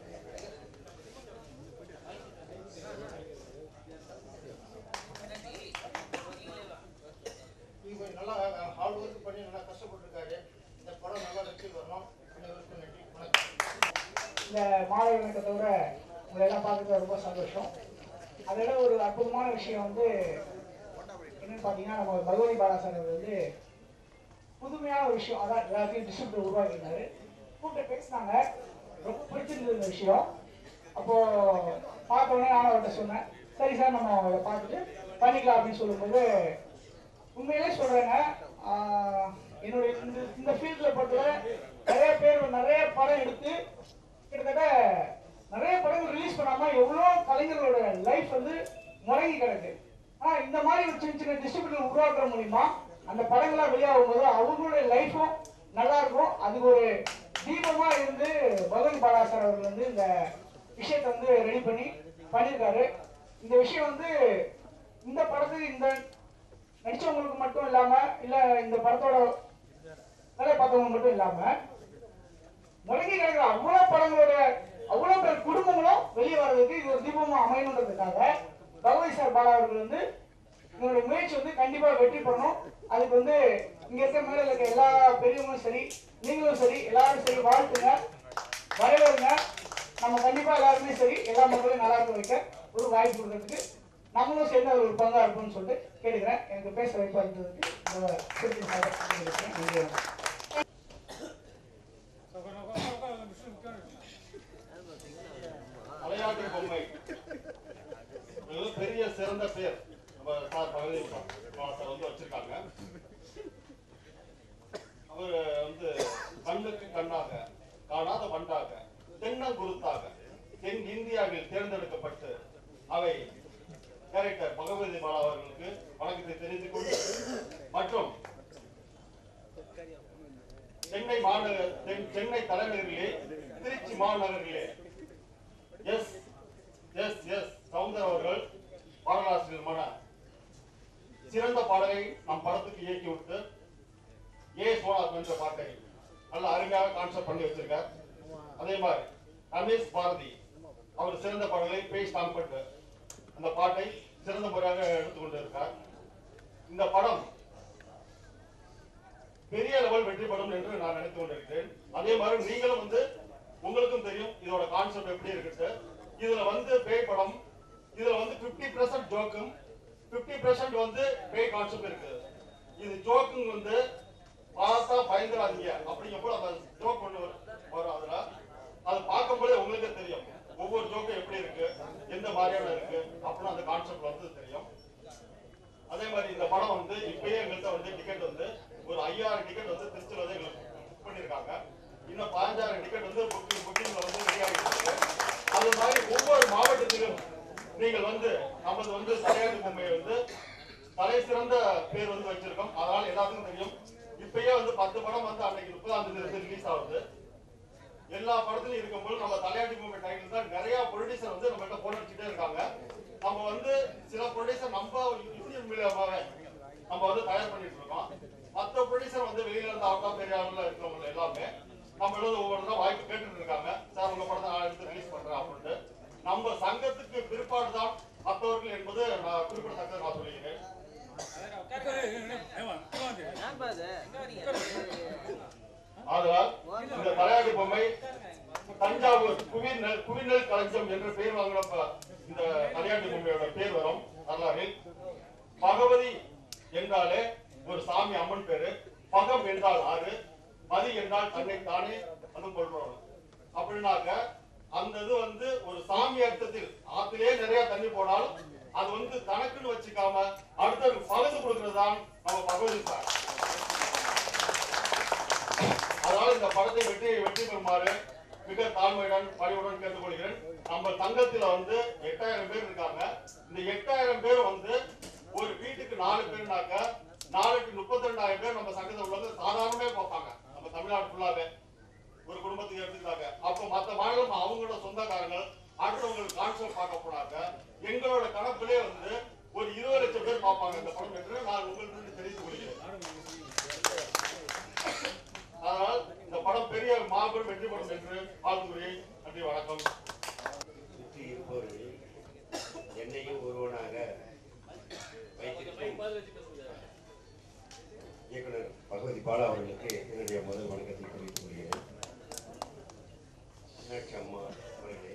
நீங்க கொஞ்சம் நல்லா ஹார்ட் ஒர்க் பண்ணி நல்லா கஷ்டப்பட்டுருக்காரு இந்த படம் நல்லா வெற்றி வரணும் அனைவருக்கும் நன்றி வணக்கம் இந்த மாலை வணக்கத்தோட உங்களை எல்லாம் பார்க்கறது ரொம்ப சந்தோஷம் அதை விட ஒரு அற்புதமான விஷயம் வந்து என்னன்னு பார்த்தீங்கன்னா நம்ம பகவதி பாலா சார் அவர் வந்து புதுமையான ஒரு விஷயம் அதான் எல்லாத்தையும் டிஸ்ட்ரிபியூட்டர் உருவாக்கியிருந்தாரு கூப்பிட்டு பேசினாங்க ரொம்ப பிடிச்சிருந்தது இந்த விஷயம் அப்போ பார்த்த உடனே நானும் அவர்கிட்ட சொன்னேன் சரி சார் நம்ம அதை பார்த்துட்டு பண்ணிக்கலாம் அப்படின்னு சொல்லும்போது உண்மையிலே சொல்றேங்க ஆஹ், என்னுடைய இந்த இந்த ஃபீல்டில் பொறுத்தவரை நிறைய பேர் நிறைய படம் எடுத்து கிட்டத்தட்ட நிறைய படங்கள் ரிலீஸ் பண்ணாம எவ்வளோ கலைஞர்களோட லைஃப் வந்து முடங்கி கிடக்கு ஆனா இந்த மாதிரி ஒரு சின்ன சின்ன டிஸ்ட்ரிபியூட்டர் உருவாக்குற மூலியமா அந்த படங்கள்லாம் வெளியாகும் போது அவங்களுடைய லைஃபும் நல்லா இருக்கும் அதுக்கு ஒரு தீபமா இருந்து பகவதி பாலா சார் அவர்கள் வந்து இந்த விஷயத்தை வந்து ரெடி பண்ணி பண்ணியிருக்காரு இந்த விஷயம் வந்து இந்த படத்துக்கு இந்த நடிச்சவங்களுக்கு மட்டும் இல்லாம இல்ல இந்த படத்தோட வேலை பார்த்தவங்க மட்டும் இல்லாம முடங்கி கிடக்கிற அவ்வளவு படங்களோட அவ்வளவு பேர் குடும்பங்களும் வெளியே வர்றதுக்கு இது ஒரு தீபமா அமையணுன்றதுக்காக பகவதி சார் பாலா அவர்கள் வந்து உங்களுடைய முயற்சி வந்து கண்டிப்பா வெற்றி பண்ணணும் அதுக்கு வந்து இங்க இருக்க மேல இருக்க எல்லா பெரியவங்களும் சரி நீங்களும் சரி எல்லாரும் சரி வாழ்த்துங்க வரவேறுங்க நம்ம கண்டிப்பா எல்லாருமே சரி எல்லா மக்களையும் நல்லா இருக்க வைக்க ஒரு வாய்ப்பு கொடுக்கறதுக்கு நம்மளும் சேர்ந்து அது ஒரு பங்கா இருப்போம்னு சொல்லிட்டு கேட்டுக்கிறேன் எனக்கு பேச வாய்ப்பா இருந்ததுக்கு இந்த குறிப்பிட்ட சார்பாக கேட்டுக்கிறேன். நன்றி வணக்கம். தலையாட்டி பொம்மை இது பெரிய சிறந்த பேர் நம்ம சார் பகுதி சார் வந்து வச்சிருக்காங்க அவர் வந்து கண்ணுக்கு கண்ணாக காணாத வண்டாக தென்னங்குருத்தாக தென் இந்தியாவில் தேர்ந்தெடுக்கப்பட்டு அவை டைரக்டர் பகவதி பாலா அவர்களுக்கு வணக்கத்தை தெரிவித்துக் கொண்டு மற்றும் சென்னை மாநகர் தென்- சென்னை தலைநகரிலே திருச்சி மாநகரிலே எஸ் எஸ் எஸ் சவுந்தர் அவர்கள் பாடலாசிரியருமான சிறந்த பாடலை நம் படத்துக்கு இயக்கி விட்டு ஏ சோனாத் என்ற பாட்டை நல்ல அருமையாக கான்செப்ட் பண்ணி வச்சிருக்கார் அதே மாதிரி ரமேஷ் பாரதி அவர் சிறந்த பாடலை பேஸ் காம்பட்டு அந்த பாட்டை சிறந்த முறையாக எடுத்துக்கொண்டு இருக்கார் இந்த படம் பெரிய லெவல் வெற்றி பெறும் என்று நான் நினைத்து கொண்டிருக்கிறேன் அதே மாதிரி நீங்களும் வந்து உங்களுக்கும் தெரியும் இதோட கான்செப்ட் எப்படி இருக்குது இதுல வந்து பேய் படம் இதுல வந்து 50% பெர்சன்ட் ஜோக்கும் பிப்டி பெர்சன்ட் வந்து பேய் கான்செப்ட் இருக்கு இது ஜோக்குங்க வந்து பார்த்தா பயந்துடாதீங்க அப்படிங்கும்போது அந்த ஜோக் ஒண்ணு வரும் அதுல அது பார்க்கும்போதே உங்களுக்கே தெரியும் ஒவ்வொரு ஜோக்கும் எப்படி இருக்கு எந்த மாதிரியான இருக்கு அப்படின்னு அந்த கான்செப்ட் வந்து தெரியும் அதே மாதிரி இந்த படம் வந்து இப்பயே எங்கள்கிட்ட வந்து டிக்கெட் வந்து ஒரு ஐயாயிரம் டிக்கெட் வந்து திருச்சியில் வந்து எங்களுக்கு புக் பண்ணியிருக்காங்க இன்னும் பதினஞ்சாயிரம் டிக்கெட் வந்து புக்கிங் புக்கிங்ல வந்து ரெடி ஆகிட்டு இருக்கு அது மாதிரி ஒவ்வொரு மாவட்டத்திலும் நீங்கள் வந்து நமது வந்து தலையாட்டு பொம்மையை வந்து தலை சிறந்த பேர் வந்து வச்சிருக்கோம் அதனால எல்லாத்துக்கும் தெரியும் இப்பயே வந்து பத்து படம் வந்து அன்னைக்கு முப்பதாம் தேதி வந்து ரிலீஸ் ஆகுது எல்லா படத்துலயும் இருக்கும்போது நம்ம தலையாட்டி பொம்மை டைட்டில் தான் நிறைய ப்ரொடியூசர் வந்து நம்மகிட்ட போன் அடிச்சுட்டே இருக்காங்க நம்ம வந்து சில ப்ரொடியூசர் நம்ம இந்தியன் மூலியமாவே நம்ம வந்து தயார் பண்ணிட்டு இருக்கோம் மத்த ப்ரொடியூசர் வந்து வெளியில இருந்து அவுட் ஆஃப் ஏரியாவில் இருக்கிறவங்க எல்லாமே நம்ம எழுத ஒவ்வொருத்தரும் வாய்ப்பு கேட்டுட்டு இருக்காங்க சார் உங்க படத்தை நான் எடுத்து ரிலீஸ் பண்றேன் அப்படின்ட்டு நம்ம சங்கத்துக்கு பிற்பாடு தான் மற்றவர்கள் என்பது நான் குறிப்பிடத்தக்க நான் சொல்லிக்கிறேன் ஏன்பா அது ஆதலால் இந்த தலையாட்டி பொம்மை தஞ்சாவூர் குவிர் நெல் குவிநெல் களஞ்சியம் என்ற பெயர் வாங்கினப்ப இந்த தலையாட்டி பொம்மையோட பேர் வரும் வரலாறில் பகவதி என்றாலே ஒரு சாமி அம்மன் பேரு பகம் என்றால் ஆறு மதி என்றால் தன்னை தானே அது கொள்றோம் அப்படின்னாக்க அந்த இது வந்து ஒரு சாமி அர்த்தத்தில் ஆத்திலே நிறைய தண்ணி போனாலும் அது வந்து தனக்குன்னு வச்சுக்காம அடுத்தவருக்கு பகிர்ந்து கொடுக்கிறது தான் நம்ம பகவதி சார் அதனால இந்த படத்தை வெற்றி வெற்றி பெறுமாறு மிக தாழ்மையுடன் பணிவுடன் கேட்டுக்கொள்கிறேன் நம்ம தங்கத்துல வந்து எட்டாயிரம் பேர் இருக்காங்க இந்த எட்டாயிரம் பேர் வந்து ஒரு வீட்டுக்கு நாலு பேர்னாக்க நாளைக்கு முப்பத்தி ரெண்டாயிரம் பேர் நம்ம சங்கத்தில் உள்ளவங்க சாதாரணமே பார்ப்பாங்க நம்ம தமிழ்நாடு ஃபுல்லாவே ஒரு குடும்பத்துக்கு எடுத்துக்கிட்டாங்க அப்ப மத்த மாநிலம் அவங்களோட சொந்தக்காரங்க அடுத்தவங்களுக்கு கான்சர்ட் பார்க்க போனாங்க எங்களோட கணக்குலே வந்து ஒரு இருபது லட்சம் பேர் பார்ப்பாங்க இந்த படம் என்று நான் உங்களுக்கு தெரிவித்துக் கொள்கிறேன் அதனால் இந்த படம் பெரிய மாபெரும் வெற்றி படம் என்று வாழ்த்துகிறேன் நன்றி வணக்கம் சுற்றி இருப்பவர்கள் என்னையும் ஒருவனாக வைத்திருக்கும் இயக்குனர் பகவதி பாலா அவர்களுக்கு என்னுடைய முதல் வணக்கத்தை தெரிவித்துக் கொள்கிறேன் மீனாட்சி அம்மா அவர்களே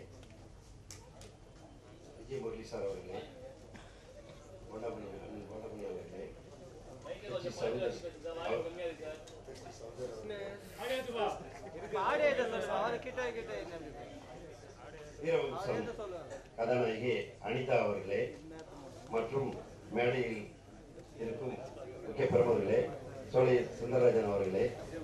விஜய் முரளி சார் அவர்களே கொண்டமணி அண்ணன் கொண்டமணி அவர்களே திருச்சி சகோதரி ஆடியோ சொல்லுங்க அவரு கிட்ட கிட்ட என்ன வீரவம்சம் கதாநாயகி அனிதா அவர்களே மற்றும் மேடையில் இருக்கும் முக்கிய பிரமுகர்களே சோலை சுந்தரராஜன் அவர்களே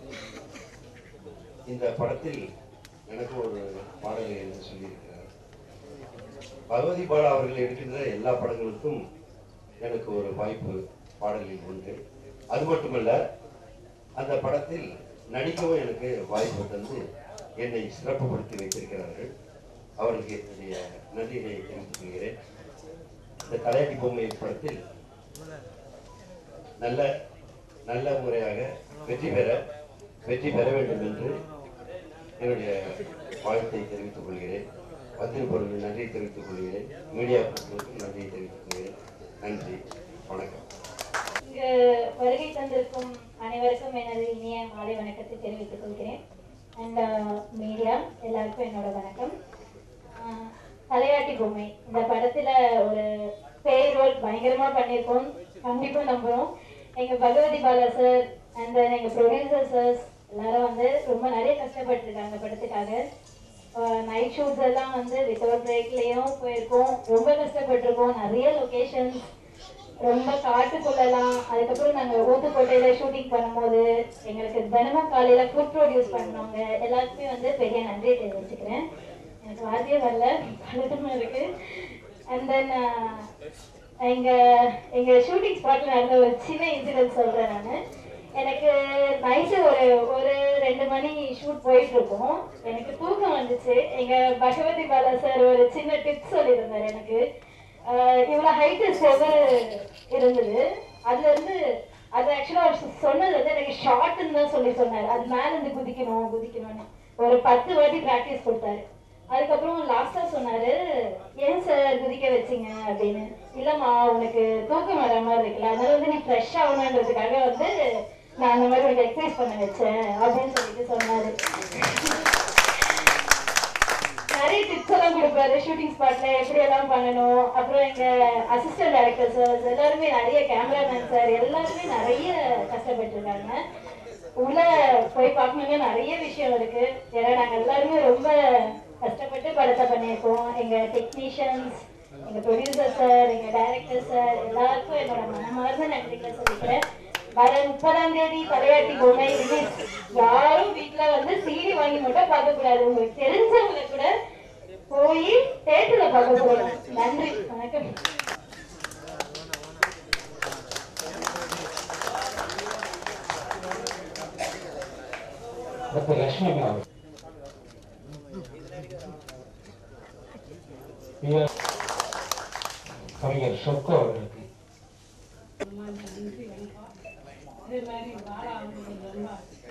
இந்த படத்தில் எனக்கு ஒரு பாடல் என்று சொல்லியிருக்கிறார் பகவதி பாலா அவர்கள் எடுக்கின்ற எல்லா படங்களுக்கும் எனக்கு ஒரு வாய்ப்பு பாடலில் உண்டு அது மட்டுமல்ல அந்த படத்தில் நடிக்கவும் எனக்கு வாய்ப்பு தந்து என்னை சிறப்புப்படுத்தி வைத்திருக்கிறார்கள் அவர்களுக்கு என்னுடைய நன்றியை தெரிவித்துக் கொள்கிறேன் இந்த தலையாட்டி பொம்மை படத்தில் நல்ல நல்ல முறையாக வெற்றி பெற வெற்றி பெற வேண்டும் என்று என்னுடைய வாழ்த்தை தெரிவித்துக் கொள்கிறேன் பத்திரிகைகளுக்கு நன்றி தெரிவித்துக் கொள்கிறேன் மீடியா பொருட்களுக்கும் நன்றியை தெரிவித்துக் கொள்கிறேன் நன்றி வணக்கம் இங்கு வருகை தந்திருக்கும் அனைவருக்கும் எனது இனிய மாலை வணக்கத்தை தெரிவித்துக் கொள்கிறேன் அண்ட் மீடியா எல்லாருக்கும் என்னோட வணக்கம் ஆஹ் தலையாட்டி பொம்மை இந்த படத்துல ஒரு பேய் ரோல் பயங்கரமா பண்ணியிருக்கோம் கண்டிப்பா நம்புறோம் எங்க பகவதி பாலா சார் அண்ட் எங்க ப்ரொடியூசர் சார்ஸ் எல்லாரும் வந்து ரொம்ப நிறைய கஷ்டப்பட்டிருக்காங்க படத்துக்காக நைட் ஷூட்ஸ் எல்லாம் வந்து வித்தவுட் பிரேக்லயும் போயிருக்கோம் ரொம்ப கஷ்டப்பட்டிருக்கோம் நிறைய லொகேஷன்ஸ் ரொம்ப காட்டுக்குள்ளலாம் அதுக்கப்புறம் நாங்க ஊத்துக்கோட்டையில ஷூட்டிங் பண்ணும்போது எங்களுக்கு தினமும் காலையில ஃபுட் ப்ரொடியூஸ் பண்ணவங்க எல்லாருக்குமே வந்து பெரிய நன்றியை தெரிவிச்சுக்கிறேன் எனக்கு வார்த்தையே வரல பதட்டமா இருக்கு அண்ட் தென் எங்க எங்க ஷூட்டிங் ஸ்பாட்ல நடந்த ஒரு சின்ன இன்சிடென்ட் சொல்றேன் நான் எனக்கு நைட்டு ஒரு ஒரு ரெண்டு மணி ஷூட் போயிட்டு இருக்கோம் எனக்கு தூக்கம் வந்துச்சு எங்க பகவதி பாலா சார் ஒரு சின்ன டிப்ஸ் சொல்லியிருந்தாரு எனக்கு ஆஹ் இவ்வளவு ஹைட்டு செவர் இருந்தது அதுல இருந்து அது ஆக்சுவலா அவர் சொன்னது வந்து எனக்கு ஷார்ட்னு தான் சொல்லி சொன்னாரு அது மேல இருந்து குதிக்கணும் குதிக்கணும்னு ஒரு பத்து வாட்டி பிராக்டிஸ் கொடுத்தாரு அதுக்கப்புறம் லாஸ்டா சொன்னாரு ஏன் சார் குதிக்க வச்சீங்க அப்படின்னு இல்லம்மா உனக்கு தூக்கம் வர மாதிரி இருக்குல்ல அதனால வந்து நீ ஃப்ரெஷ் ஆகணுன்றதுக்காக வந்து நான் அந்த மாதிரி உனக்கு எக்ஸசைஸ் பண்ண வச்சேன் அப்படின்னு சொல்லிட்டு சொன்னாரு நிறைய டிப்ஸ் எல்லாம் கொடுப்பாரு ஷூட்டிங் ஸ்பாட்ல எப்படி எல்லாம் பண்ணணும் அப்புறம் எங்க அசிஸ்டன்ட் டைரக்டர் சார் எல்லாருமே நிறைய கேமராமேன் சார் எல்லாருமே நிறைய கஷ்டப்பட்டு இருக்காங்க உள்ள போய் பார்க்கணுங்க நிறைய விஷயம் இருக்கு ஏன்னா நாங்க எல்லாருமே ரொம்ப கஷ்டப்பட்டு படத்தை பண்ணியிருக்கோம் எங்க டெக்னீஷியன்ஸ் எங்க ப்ரொடியூசர் சார் எங்க டைரக்டர் சார் எல்லாருக்கும் என்னோட மனமார்ந்த நன்றிகளை சொல்லிக்கிறேன் வர முப்பதாம் தேதி தலையாட்டி பொம்மை ரிலீஸ் யாரும் வீட்ல வந்து சீடி வாங்கி மட்டும் பார்க்க கூடாது உங்களுக்கு தெரிஞ்சவங்களை கூட போய் தேட்டர்ல பார்க்க போகலாம் நன்றி வணக்கம் டாக்டர் லட்சுமி அம்மா அவர்கள். பிஆர் கவிஞர் சொக்கோ அவர்களுக்கு அதே மாதிரி பாலா அவர்கள் ரொம்ப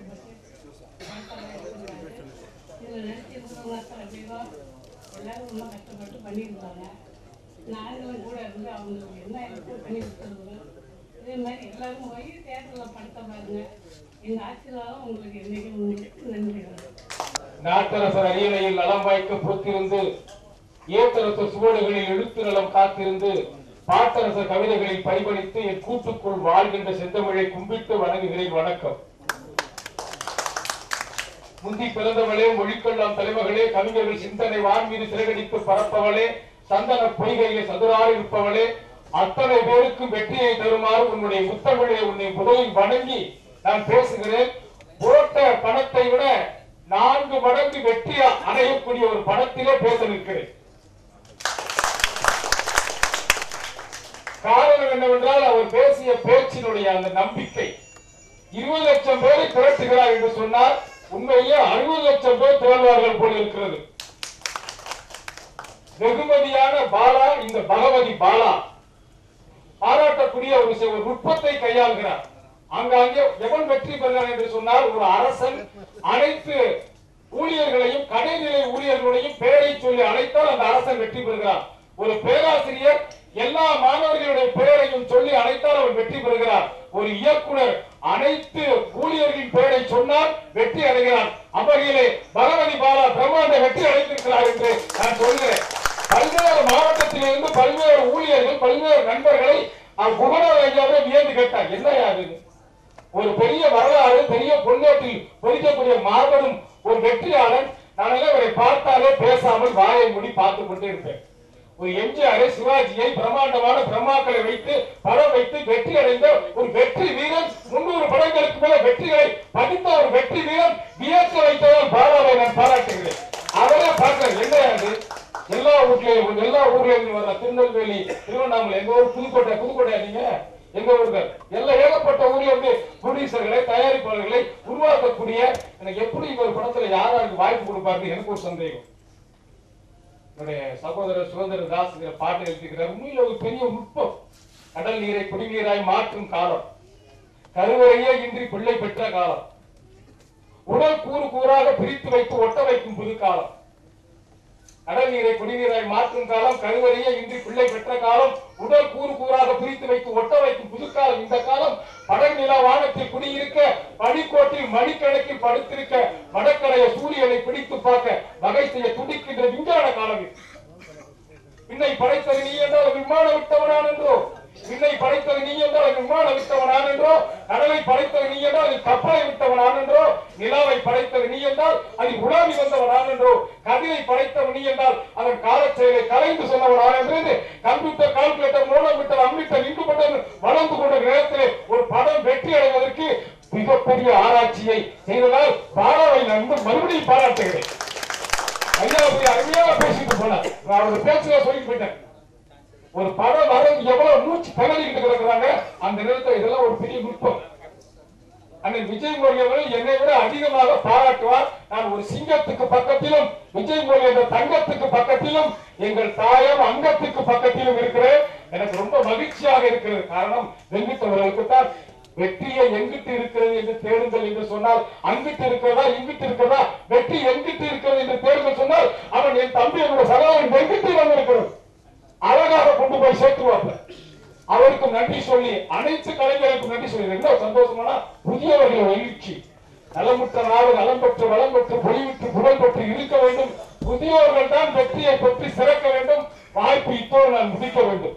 இதில் நடிச்சிருக்கிறவங்க அத்தனை பேரும் எல்லாரும் ரொம்ப கஷ்டப்பட்டு பண்ணியிருந்தாங்க நாங்களும் கூட இருந்து அவங்களுக்கு என்ன எடுத்து பண்ணி கொடுத்துருவோம் இதே மாதிரி எல்லாரும் போய் தேட்டரில் படத்தை பாருங்க எங்கள் ஆசீர்வாதம் உங்களுக்கு என்றைக்கும் உங்களுக்கு நன்றி நாட்டரசர் அரியணையில் நலம் வாய்க்க பொறுத்திருந்து ஏத்தரச சுவடுகளில் எழுத்து நலம் காத்திருந்து பாட்டரசர் கவிதைகளில் பரிபணித்து என் கூட்டுக்குள் வாழ்கின்ற செந்தமிழை கும்பிட்டு வணங்குகிறேன் வணக்கம் முந்தி பிறந்தவளே மொழிக்கொள்ளாம் தலைமகளே கவிஞர்கள் சிந்தனை வான் மீது சிறகடித்து பரப்பவளே சந்தன பொய்கையிலே சதுராறு இருப்பவளே அத்தனை பேருக்கும் வெற்றியை தருமாறு உன்னுடைய முத்தமிழை உன்னை முதலில் வணங்கி நான் பேசுகிறேன் போட்ட பணத்தை விட நான்கு மடங்கு வெற்றி அடையக்கூடிய ஒரு படத்திலே பேச நிற்கிறேன் காரணம் என்னவென்றால் அவர் பேசிய பேச்சினுடைய அந்த நம்பிக்கை இருபது லட்சம் பேரை திரட்டுகிறார் என்று சொன்னால் உண்மையே அறுபது லட்சம் பேர் திரள்வார்கள் போல இருக்கிறது வெகுமதியான பாலா இந்த பகவதி பாலா பாராட்டக்கூடிய ஒரு விஷயம், ஒரு நுட்பத்தை கையாளுகிறார் ஆங்காங்கே எவன் வெற்றி பெறுகிறான் என்று சொன்னால் ஒரு அரசன் அனைத்து ஊழியர்களையும் கடைநிலை ஊழியர்களையும் பெயரை சொல்லி அழைத்தால் அந்த அரசன் வெற்றி பெறுகிறார் ஒரு பேராசிரியர் எல்லா மாணவர்களுடைய பெயரையும் சொல்லி அழைத்தால் அவர் வெற்றி பெறுகிறார் ஒரு இயக்குனர் அனைத்து ஊழியர்களின் பெயரை சொன்னால் வெற்றி அடைகிறார் அவ்வகையிலே பகவதி பாலா பிரம்மாண்ட வெற்றி அடைந்திருக்கிறார் என்று நான் சொல்கிறேன் பல்வேறு மாவட்டத்திலிருந்து பல்வேறு ஊழியர்கள் பல்வேறு நண்பர்களை புகழர் ஐயாவே வியந்து கேட்டார் என்ன அது ஒரு பெரிய வரலாறு பெரிய பொன்னேட்டில் பொறிக்கக்கூடிய மாபெரும் ஒரு வெற்றியாளன் நான் எல்லாம் இவரை பார்த்தாலே பேசாமல் வாயை மூடி பார்த்து கொண்டே இருப்பேன் ஒரு எம்ஜிஆரை சிவாஜியை பிரம்மாண்டமான பிரம்மாக்களை வைத்து படம் வைத்து வெற்றி அடைந்த ஒரு வெற்றி வீரன் முன்னூறு படங்களுக்கு மேல வெற்றிகளை பதித்த ஒரு வெற்றி வீரன் வியக்க வைத்தவர் பாலாவை நான் பாராட்டுகிறேன் அவரே பார்க்கிறேன் என்ன அது எல்லா ஊர்லயும் எல்லா ஊர்ல இருந்து வர திருநெல்வேலி திருவண்ணாமலை எங்க ஊர் புதுக்கோட்டை புதுக்கோட்டை நீங்க எங்க ஊர்கள் எல்லா ஏகப்பட்ட ஊர்ல இருந்து ப்ரொடியூசர்களை தயாரிப்பாளர்களை உருவாக்கக்கூடிய எனக்கு எப்படி ஒரு படத்துல யாராருக்கு வாய்ப்பு கொடுப்பாரு எனக்கு ஒரு சந்தேகம் என்னுடைய சகோதரர் சுதந்திர தாஸ் இந்த பாட்டு எழுதிக்கிறார் உண்மையில ஒரு பெரிய நுட்பம் கடல் நீரை குடிநீராய் மாற்றும் காலம் கருவறையே இன்றி பிள்ளை பெற்ற காலம் உடல் கூறு கூறாக பிரித்து வைத்து ஒட்ட வைக்கும் புது காலம் கடல் நீரை குடிநீராய் மாற்றும் காலம் கருவறைய இன்றி பிள்ளை பெற்ற காலம் உடல் கூறு கூறாக பிரித்து வைத்து ஒட்ட வைக்கும் புதுக்காலம் இந்த காலம் படகு நிலா வானத்தில் குடியிருக்க பனிக்கோட்டில் மணிக்கணக்கில் படுத்திருக்க வடக்கரைய சூரியனை பிடித்து பார்க்க வகை செய்ய துடிக்கின்ற விஞ்ஞான காலம் இது விண்ணை படைத்தது நீ என்றால் விமானம் விட்டவனான் என்றோ விண்ணை படைத்தது நீ என்றால் விமானம் விட்டவனான் என்றோ கடலை படைத்தது நீ என்றால் அதில் கப்பலை விட்டவனான் என்றோ நிலாவை படைத்தது நீ என்றால் அதில் உலாவி வந்தவனான் என்றோ கதிரை படைத்தவன் நீ என்றால் அதன் காலச் செயலை கலைந்து சொன்னவனான் என்று computer calculator manometer ammeter incubator வளர்ந்து கொண்ட நேரத்திலே ஒரு படம் வெற்றி அடைவதற்கு மிகப்பெரிய ஆராய்ச்சியை செய்ததால் பாலாவை நான் இன்னும் மறுபடியும் பாராட்டுகிறேன் ஐயா போய் அருமையாக பேசிட்டு போனார் நான் அவரோட பேச்சுல சொல்லிட்டு போயிட்டேன் ஒரு படம் வர்றது எவ்வளவு மூச்சு திணறிக்கிட்டு கிடக்குறாங்க அந்த நேரத்தில் இதெல்லாம் ஒரு பெரிய நுட்பம் அண்ணன் விஜய் மோடி அவர்கள் என்னை விட அதிகமாக பாராட்டுவார் நான் ஒரு சிங்கத்துக்கு பக்கத்திலும் விஜய் மோடி என்ற தங்கத்துக்கு பக்கத்திலும் எங்கள் தாயம் அங்கத்துக்கு பக்கத்திலும் இருக்கிறேன் எனக்கு ரொம்ப மகிழ்ச்சியாக இருக்கிறது காரணம் வெங்கிட்டவர்களுக்கு தான் வெற்றியை எங்கிட்டு இருக்கிறது என்று தேடுங்கள் என்று சொன்னால் அங்கிட்டு இருக்கிறதா இங்கிட்டு இருக்கிறதா வெற்றி எங்கிட்டு இருக்கிறது என்று தேடுங்கள் சொன்னால் அவன் என் தம்பி என்னோட சகோதரன் வெங்கிட்டு வந்திருக்கிறது அழகாக கொண்டு போய் சேர்த்துவாங்க அவருக்கு நன்றி சொல்லி அனைத்து கலைஞருக்கும் நன்றி சொல்லி என்ன சந்தோஷமான புதியவர்கள் எழுச்சி நலமுற்ற நாடு நலம் பெற்று வளம் பெற்று பொலிவிட்டு புகழ் பெற்று இருக்க வேண்டும் புதியவர்கள் தான் வெற்றியை பெற்று சிறக்க வேண்டும் வாய்ப்பு இப்போது நான் முடிக்க வேண்டும்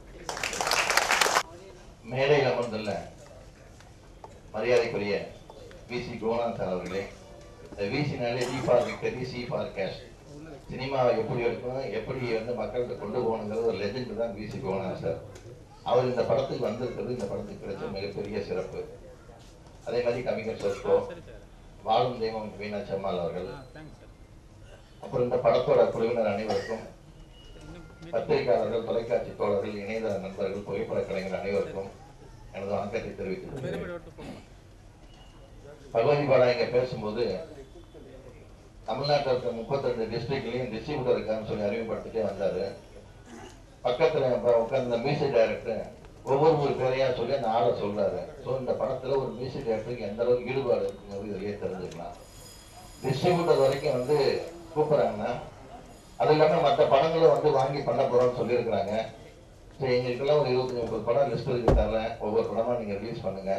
மேடையில் அமர்ந்துள்ள மரியாதைக்குரிய விசி கோனான் சார் அவர்களே விசினாலே D for victory C for cash சினிமாவை எப்படி எடுக்கணும் எப்படி வந்து மக்கள்கிட்ட கொண்டு போகணுங்கிறது ஒரு லெஜெண்ட் தான் விசி கோனான் சார் அவர் இந்த படத்துக்கு வந்திருக்கிறது இந்த படத்துக்கு கிடைச்ச மிகப்பெரிய சிறப்பு அதே மாதிரி கவிஞர் சோஸ்கோ வாழும் தெய்வம் மீனாட்சி அம்மாள் அவர்கள் அப்புறம் இந்த படத்தோட குழுவினர் அனைவருக்கும் பத்திரிகையாளர்கள் தொலைக்காட்சி தோழர்கள் இணையதள நண்பர்கள் புகைப்பட கலைஞர் அனைவருக்கும் எனது வணக்கத்தை தெரிவித்துக் பகவதி பாலா இங்க பேசும்போது தமிழ்நாட்டில் இருக்க முப்பத்தி ரெண்டு டிஸ்ட்ரிக்ட்லயும் டிஸ்ட்ரிபியூட்டர் இருக்கான்னு சொல்லி அறிமுகப்படுத்திட்டே வந்தாரு பக்கத்துல உட்கார்ந்த மியூசிக் டைரக்டர் ஒவ்வொரு ஒரு பேரையா சொல்லி அந்த ஆளை சொல்றாரு ஸோ இந்த படத்துல ஒரு மியூசிக் டைரக்டருக்கு எந்த அளவுக்கு ஈடுபாடு இருக்குங்கிறது இதுலயே தெரிஞ்சுக்கலாம் டிஸ்ட்ரிபியூட்டர் வரைக்கும் வந்து கூப்பிடுறாங்கன்னா அது இல்லாம மற்ற படங்களும் வந்து வாங்கி பண்ண போறோம்னு சொல்லியிருக்கிறாங்க ஸோ எங்களுக்கெல்லாம் ஒரு இருபத்தஞ்சு முப்பது படம் லிஸ்ட் இருக்கு தரேன் ஒவ்வொரு படமா நீங்க ரிலீஸ் பண்ணுங்க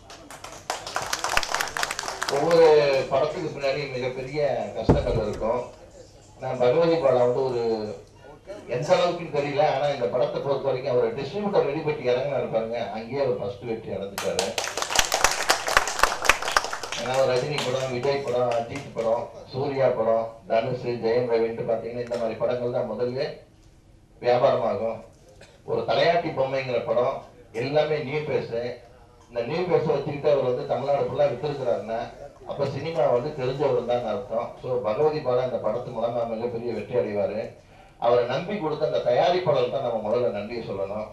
ஒவ்வொரு படத்துக்கு பின்னாடி மிகப்பெரிய கஷ்டங்கள் இருக்கும் நான் பகவதி பாலா வந்து ஒரு எந்த அளவுக்குன்னு தெரியல ஆனா இந்த படத்தை பொறுத்த வரைக்கும் அவர் டிஸ்ட்ரிபியூட்டர் ரெடி பண்ணி இறங்கினாரு பாருங்க அங்கேயே அவர் ஃபர்ஸ்ட் வெற்றி அடைஞ்சிட்டாரு ஏன்னா ரஜினி படம் விஜய் படம் அஜித் படம் சூர்யா படம் தனுஷ் ஜெயம் ரவின்ட்டு பார்த்தீங்கன்னா இந்த மாதிரி படங்கள் தான் முதல்ல வியாபாரமாகும் ஒரு தலையாட்டி பொம்மைங்கிற படம் எல்லாமே நியூ பேஸு இந்த நியூ பேஸை வச்சுக்கிட்டு அவர் வந்து தமிழ்நாடு ஃபுல்லாக வித்துருக்கிறாருன்னா அப்போ சினிமா வந்து தெரிஞ்சவர் தான் அர்த்தம் ஸோ பகவதி பாலா இந்த படத்து மூலமா மிகப்பெரிய வெற்றி அடைவார் அவரை நம்பி கொடுத்த அந்த தயாரிப்பாளர் தான் நம்ம முதல்ல நன்றி சொல்லணும்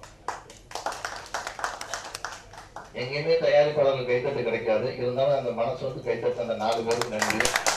எங்கேயுமே தயாரிப்பாளர்கள் கைத்தட்டு கிடைக்காது இருந்தாலும் அந்த மனசு வந்து கைத்தட்டு அந்த நாலு பேருக்கு நன்றி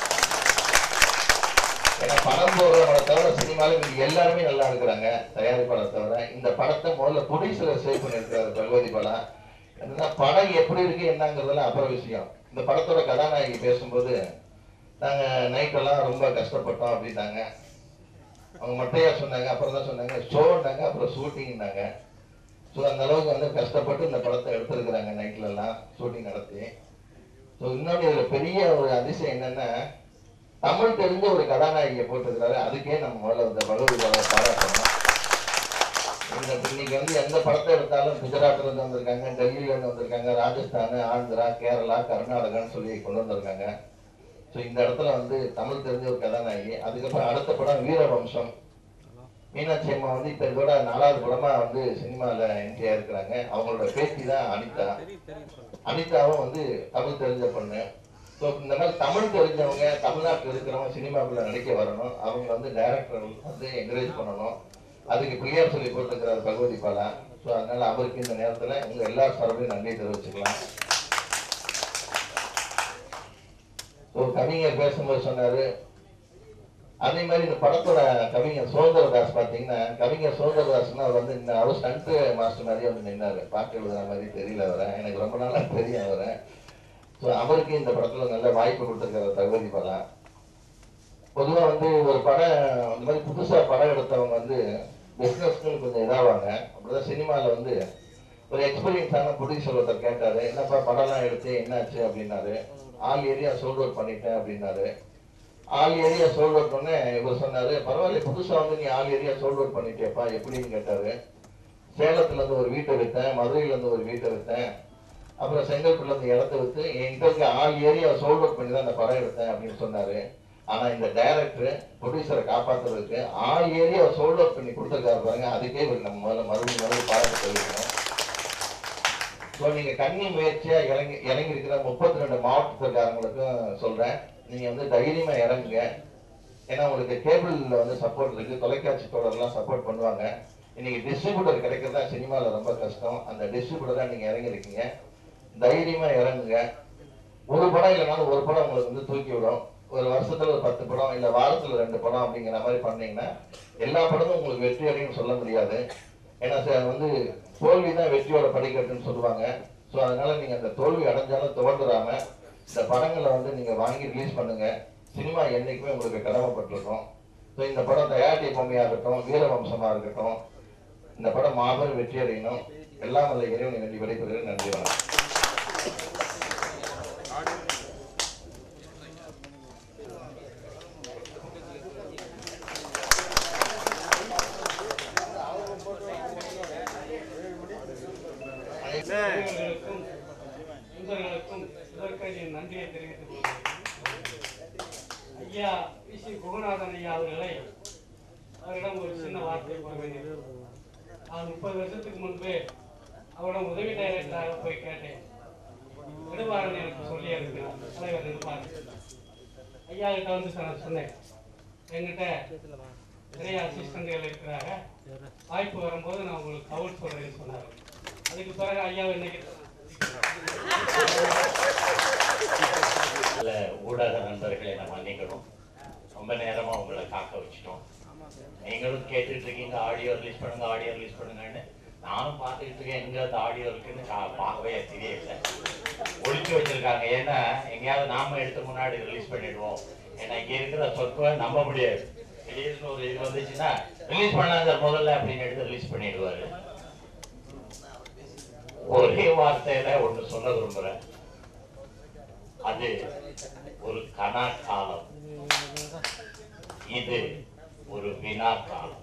ஏன்னா படம் போடுறவங்களை தவிர சினிமாவில் மீதி எல்லாருமே நல்லா இருக்கிறாங்க தயாரிப்பாளர் தவிர இந்த படத்தை முதல்ல ப்ரொடியூசரை சேவ் பண்ணியிருக்காரு பகவதி பாலா என்னன்னா படம் எப்படி இருக்கு என்னங்கிறதெல்லாம் அப்புறம் விஷயம் இந்த படத்தோட கதாநாயகி பேசும்போது நாங்க நைட்டெல்லாம் ரொம்ப கஷ்டப்பட்டோம் அப்படின்னாங்க அவங்க மட்டையா சொன்னாங்க அப்புறம் தான் சொன்னாங்க ஷோன்னாங்க அப்புறம் ஷூட்டிங்னாங்க ஸோ அந்த அளவுக்கு வந்து கஷ்டப்பட்டு இந்த படத்தை எடுத்திருக்கிறாங்க நைட்ல எல்லாம் ஷூட்டிங் நடத்தி ஸோ இன்னொன்று இதுல பெரிய ஒரு அதிசயம் என்னன்னா தமிழ் தெரிஞ்ச ஒரு கதாநாயகியை போட்டிருக்கிறாரு அதுக்கே நம்ம முதல்ல இந்த பகவதி பாலாவை பாராட்டணும் இந்த இன்னைக்கு வந்து எந்த படத்தை எடுத்தாலும் குஜராத்ல இருந்து வந்திருக்காங்க டெல்லியில இருந்து வந்திருக்காங்க ராஜஸ்தான் ஆந்திரா கேரளா கர்நாடகான்னு சொல்லி கொண்டு வந்திருக்காங்க ஸோ இந்த இடத்துல வந்து தமிழ் தெரிஞ்ச ஒரு கதாநாயகி அதுக்கப்புறம் அடுத்த படம் வீரவம்சம் மீனாட்சி அம்மா வந்து இப்ப இதோட நாலாவது படமா வந்து சினிமால என்ட்ரி ஆயிருக்கிறாங்க அவங்களோட பேத்தி தான் அனிதா அனிதாவும் வந்து தமிழ் தெரிஞ்ச பொண்ணு ஸோ இந்த மாதிரி தமிழ் தெரிஞ்சவங்க தமிழ்நாட்டில் இருக்கிறவங்க சினிமாக்குள்ள நடிக்க வரணும் அவங்க வந்து டைரக்டர் வந்து என்கரேஜ் பண்ணணும் அதுக்கு பிள்ளையார் சொல்லி போட்டிருக்கிறார் பகவதி பாலா ஸோ அதனால அவருக்கு இந்த நேரத்தில் உங்க எல்லார் சார்பிலும் நன்றி தெரிவிச்சுக்கலாம் ஸோ கவிஞர் பேசும்போது சொன்னாரு அதே மாதிரி இந்த படத்தோட கவிஞர் சுதந்திரதாஸ் பார்த்தீங்கன்னா கவிஞர் சுதந்திரதாஸ்னா அவர் வந்து இந்த அவர் ஸ்டண்ட் மாஸ்டர் மாதிரியே வந்து நின்னாரு பாட்டு எழுதுற மாதிரி தெரியல அவரை எனக்கு ரொம்ப நாளா தெரியும் அவரை ஸோ அவருக்கு இந்த படத்துல நல்ல வாய்ப்பு கொடுத்துருக்காரு தகுதி பாலா பொதுவா வந்து ஒரு படம் அந்த மாதிரி புதுசா படம் எடுத்தவங்க வந்து பிசினஸ்க்கு கொஞ்சம் இதாவாங்க அப்படிதான் சினிமால வந்து ஒரு எக்ஸ்பீரியன்ஸான ப்ரொடியூசர் ஒருத்தர் கேட்டாரு என்னப்பா படம்லாம் எடுத்து என்னாச்சு அப்படின்னாரு ஆல் ஏரியா சோல்ட் அவுட் பண்ணிட்டேன் அப்படின்னாரு ஆல் ஏரியா சோல்ட் அவுட் பண்ண இவர் சொன்னாரு பரவாயில்ல புதுசா வந்து நீ ஆல் ஏரியா சோல்ட் அவுட் பண்ணிட்டியப்பா எப்படின்னு கேட்டாரு சேலத்துல இருந்து ஒரு வீட்டை வித்தேன் மதுரையில இருந்து ஒரு வீட்டை வித்தேன் அப்புறம் செங்கல்பட்டுல இருந்து இடத்த வித்து என்கிட்ட இருக்க ஆல் ஏரியா சோல்ட் அவுட் பண்ணி தான் அந்த படம் எடுத்தேன் அப்படின்னு சொன்னாரு ஆனா இந்த டைரக்டர் ப்ரொடியூசரை காப்பாத்துறதுக்கு ஆல் ஏரியா சோல்ட் அவுட் பண்ணி கொடுத்துருக்காரு பாருங்க அதுக்கே இவருக்கு நம்ம முதல்ல மறுபடியும் மறுபடியும் பாராட்டு தெரிவிக்கணும் ஸோ நீங்க கன்னி முயற்சியா இறங்கி இறங்கி இருக்கிற முப்பத்தி ரெண்டு மாவட்டத்துக்காரங்களுக்கும் சொல்றேன் நீங்க வந்து தைரியமா இறங்குங்க ஏன்னா உங்களுக்கு கேபிள்ல வந்து சப்போர்ட் இருக்கு தொலைக்காட்சி தொடர்லாம் சப்போர்ட் பண்ணுவாங்க இன்னைக்கு டிஸ்ட்ரிபியூட்டர் கிடைக்கிறதா சினிமாவில் ரொம்ப கஷ்டம் அந்த டிஸ்ட்ரிபியூட்டரா நீங்க இறங்கிருக்கீங்க தைரியமா இறங்குங்க ஒரு படம் இல்லைனாலும் ஒரு படம் உங்களுக்கு வந்து தூக்கி விடும் ஒரு வருஷத்துல ஒரு பத்து படம் இல்ல வாரத்துல ரெண்டு படம் அப்படிங்கிற மாதிரி பண்ணீங்கன்னா எல்லா படமும் உங்களுக்கு வெற்றி அடையும் சொல்ல முடியாது ஏன்னா சார் வந்து தோல்வி தான் வெற்றியோட படிக்கட்டுன்னு சொல்லுவாங்க ஸோ அதனால நீங்க அந்த தோல்வி அடைஞ்சாலும் துவண்டுறாம இந்த படங்களை வந்து நீங்க வாங்கி ரிலீஸ் பண்ணுங்க சினிமா என்னைக்குமே உங்களுக்கு கடமைப்பட்டிருக்கும் ஸோ இந்த படம் தயாரிட்டி பொம்மையா இருக்கட்டும் வீரவம்சமா இருக்கட்டும் இந்த படம் மாபெரும் வெற்றி அடையணும் எல்லாம் வல்ல இறைவனை வேண்டி விடைபெறுகிறேன் நன்றி வணக்கம் இவர்களுக்கும் நண்பர்களுக்கும் இதற்காக என் நன்றியை தெரிவித்துக் கொள்கிறேன் ஐயா பி சி குகநாதன் ஐயா அவர்களை அவரிடம் ஒரு சின்ன வார்த்தை கூற வேண்டியது நான் முப்பது வருஷத்துக்கு முன்பு அவரிடம் உதவி டைரக்டராக போய் கேட்டேன் நெடுவாரன் எனக்கு சொல்லி இருக்கிறார் தலைவர் நெடுவாரன் ஐயா கிட்ட வந்து நான் சொன்னேன் என்கிட்ட நிறைய அசிஸ்டன்ட்கள் இருக்கிறாங்க வாய்ப்பு வரும்போது நான் உங்களுக்கு தகவல் சொல்றேன்னு சொன்னார் அதுக்கு பிறகு ஐயா இன்னைக்கு நல்ல ஊடக நண்பர்களை நம்ம மன்னிக்கணும் ரொம்ப நேரமா உங்களை காக்க வச்சுட்டோம் நீங்களும் கேட்டுட்டு இருக்கீங்க ஆடியோ ரிலீஸ் பண்ணுங்க ஆடியோ ரிலீஸ் பண்ணுங்கன்னு நானும் பார்த்துக்கிட்டு இருக்கேன் எங்க அந்த ஆடியோ இருக்குன்னு கா- பார்க்கவே தெரியல ஒழிச்சு வச்சிருக்காங்க ஏன்னா எங்கேயாவது நாம எடுத்து முன்னாடி ரிலீஸ் பண்ணிடுவோம் ஏன்னா இங்க இருக்கிற சொற்களை நம்ப முடியாது திடீர்னு ஒரு இது வந்துச்சுன்னா ரிலீஸ் பண்ணாங்க முதல்ல அப்படின்னு எடுத்து ரிலீஸ் பண்ணிடுவாரு ஒரே வார்த்தையில ஒண்ணு சொல்ல விரும்புறேன் அது ஒரு கனா காலம் இது ஒரு வினா காலம்